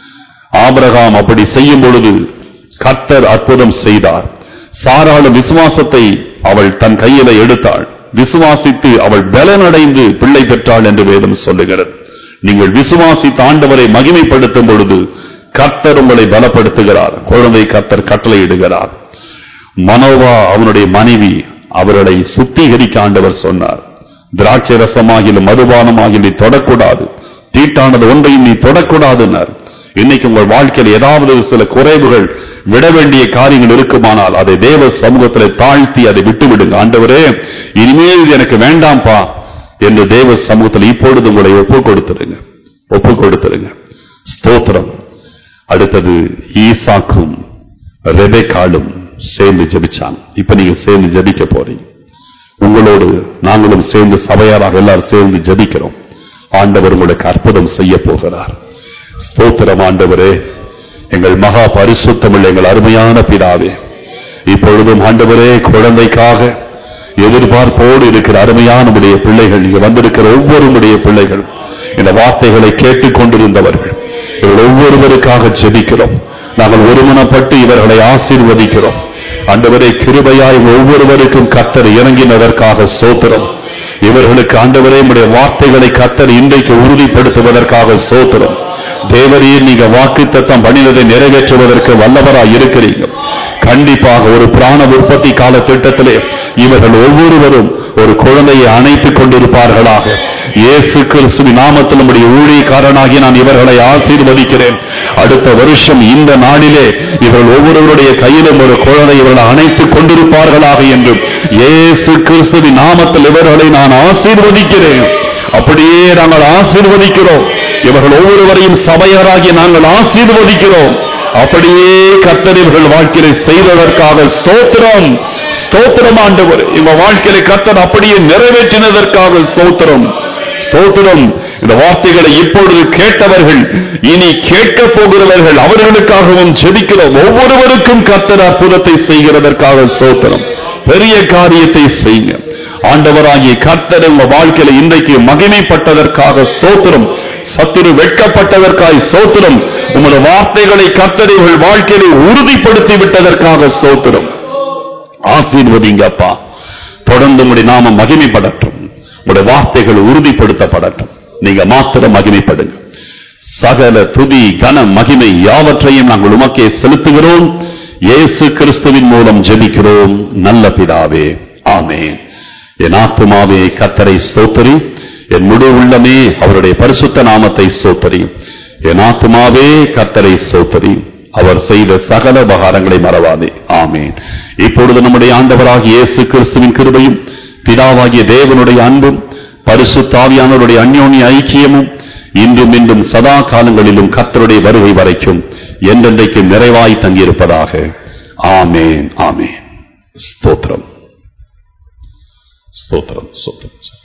S1: ஆபிரகாம் அப்படி செய்யும் பொழுது கர்த்தர் அற்புதம் செய்தார் சாராள விசுவாசத்தை அவள் தன் கையில எடுத்தாள் விசுவாசித்து அவள் பலனடைந்து பிள்ளை பெற்றாள் என்று வேதம் சொல்லுகிறது நீங்கள் விசுவாசித்த ஆண்டவரை மகிமைப்படுத்தும் பொழுது கர்த்தர் உங்களை பலப்படுத்துகிறார் குழந்தை கர்த்தர் கட்டளையிடுகிறார் மனோவா அவனுடைய மனைவி அவர்களை சுத்திகரிக்க ஆண்டவர் சொன்னார் திராட்சை ரசமாகிலும் மதுபானமாகிலும் நீ தொடக்கூடாது தீட்டானது ஒன்றையும் நீ தொடக்கூடாதுன்னார் இன்னைக்கு உங்கள் வாழ்க்கையில் ஏதாவது சில குறைவுகள் விட வேண்டிய காரியங்கள் இருக்குமானால் அதை தேவ சமூகத்தில் தாழ்த்தி அதை விட்டு விடுங்க ஆண்டவரே இனிமேல் இது எனக்கு வேண்டாம்ப்பா என்று தேவ சமூகத்தில் இப்பொழுது உங்களை ஒப்பு கொடுத்துருங்க ஒப்பு கொடுத்துருங்க ஸ்தோத்திரம் அடுத்தது ஈசாக்கும் ரெபேக்காலும் சேர்ந்து ஜெபிச்சாங்க இப்ப நீங்க சேர்ந்து ஜெபிக்க போறீங்க உங்களோடு நாங்களும் சேர்ந்து சபையாராக எல்லாரும் சேர்ந்து ஜெபிக்கிறோம் ஆண்டவர் உங்களுக்கு அற்புதம் செய்ய போகிறார் ஸ்தோத்திரம் ஆண்டவரே எங்கள் மகா பரிசுத்தமுள்ள எங்கள் அருமையான பிதாவே இப்பொழுதும் ஆண்டவரே குழந்தைக்காக எதிர்பார்ப்போடு இருக்கிற அருமையான உடைய பிள்ளைகள் இங்க வந்திருக்கிற ஒவ்வொருடைய பிள்ளைகள் இந்த வார்த்தைகளை கேட்டுக் கொண்டிருந்தவர்கள் இவர்கள் ஒவ்வொருவருக்காக ஜெபிக்கிறோம் நாங்கள் ஒருமனப்பட்டு இவர்களை ஆசீர்வதிக்கிறோம் ஆண்டவரே கிருபையாய் ஒவ்வொருவருக்கும் கத்தர் இறங்கினதற்காக சோத்திரம் இவர்களுக்கு ஆண்டவரே உடைய வார்த்தைகளை கத்தர் இன்றைக்கு உறுதிப்படுத்துவதற்காக சோத்திரம் தேவரீர் நீங்க வாக்குத்தத்தம் பண்ணினதை நிறைவேற்றுவதற்கு வல்லவராய் இருக்கிறீங்க கண்டிப்பாக ஒரு பிராண உற்பத்தி கால திட்டத்திலே இவர்கள் ஒவ்வொருவரும் ஒரு குழந்தையை அணைத்துக் கொண்டிருப்பார்களாக இயேசு கிறிஸ்துவின் நாமத்தில் நம்முடைய ஊழியக்காரனாகி நான் இவர்களை ஆசீர்வதிக்கிறேன் அடுத்த வருஷம் இந்த நாளிலே இவர்கள் ஒவ்வொருவருடைய கையிலும் ஒரு குழந்தை இவர்கள் அணைத்துக் கொண்டிருப்பார்களாக என்றும் இயேசு கிறிஸ்துவின் நாமத்தில் இவர்களை நான் ஆசீர்வதிக்கிறேன் அப்படியே நாங்கள் ஆசீர்வதிக்கிறோம் இவர்கள் ஒவ்வொருவரையும் சபையராகி நாங்கள் ஆசீர்வதிக்கிறோம் அப்படியே கர்த்தர் இவர்கள் வாழ்க்கையை செய்ததற்காக ஸ்தோத்திரம் ஸ்தோத்திரம் ஆண்டவர் இவங்க வாழ்க்கையில கர்த்தர் அப்படியே நிறைவேற்றினதற்காக ஸ்தோத்திரம் ஸ்தோத்திரம் இந்த வார்த்தைகளை இப்பொழுது கேட்டவர்கள் இனி கேட்க போகிறவர்கள் அவர்களுக்காகவும் ஜெபிக்கிறோம் ஒவ்வொருவருக்கும் கர்த்தர் அற்புதத்தை செய்கிறதற்காக ஸ்தோத்திரம் பெரிய காரியத்தை செய்யுங்க ஆண்டவராகிய கர்த்தர் உங்க வாழ்க்கையில இன்றைக்கு மகிமைப்பட்டதற்காக ஸ்தோத்திரம் சத்துரு வெட்கப்பட்டதற்காய் சோத்திரம் உமது வார்த்தைகளை கத்தறிவுகள் வாழ்க்கையை உறுதிப்படுத்தி விட்டதற்காக சோத்திரம் ஆசீர்வதிங்க அப்பா தொடர்ந்து உங்களுடைய நாம மகிமைப்படட்டும் உங்களுடைய வார்த்தைகள் உறுதிப்படுத்தப்படட்டும் நீங்க மாத்திரம் மகிமைப்படுங்க சகல துதி கன மகிமை யாவற்றையும் நாங்கள் உமக்கே செலுத்துகிறோம் இயேசு கிறிஸ்துவின் மூலம் ஜெபிக்கிறோம் நல்ல பிதாவே ஆமென் என் ஆத்துமாவே கத்தரை ஸ்தோத்திரி என் முழு உள்ளமே அவருடைய பரிசுத்த நாமத்தை சோத்தரி என் ஆத்துமாவே கத்தரை சோத்தரி அவர் செய்த சகல உபகாரங்களை மறவாதே ஆமேன் இப்பொழுது நம்முடைய ஆண்டவராகிய இயேசு கிறிஸ்துவின் கிருபையும் பிதாவாகிய தேவனுடைய அன்பும் பரிசுத்தாவியானவருடைய அந்யோன்ய ஐக்கியமும் இன்றும் இன்றும் சதா காலங்களிலும் கர்த்தருடைய வருகை வரைக்கும் என்றென்றைக்கு நிறைவாய் தங்கியிருப்பதாக ஆமேன் ஆமேன் ஸ்தோத்திரம் ஸ்தோத்திரம் ஸ்தோத்திரம்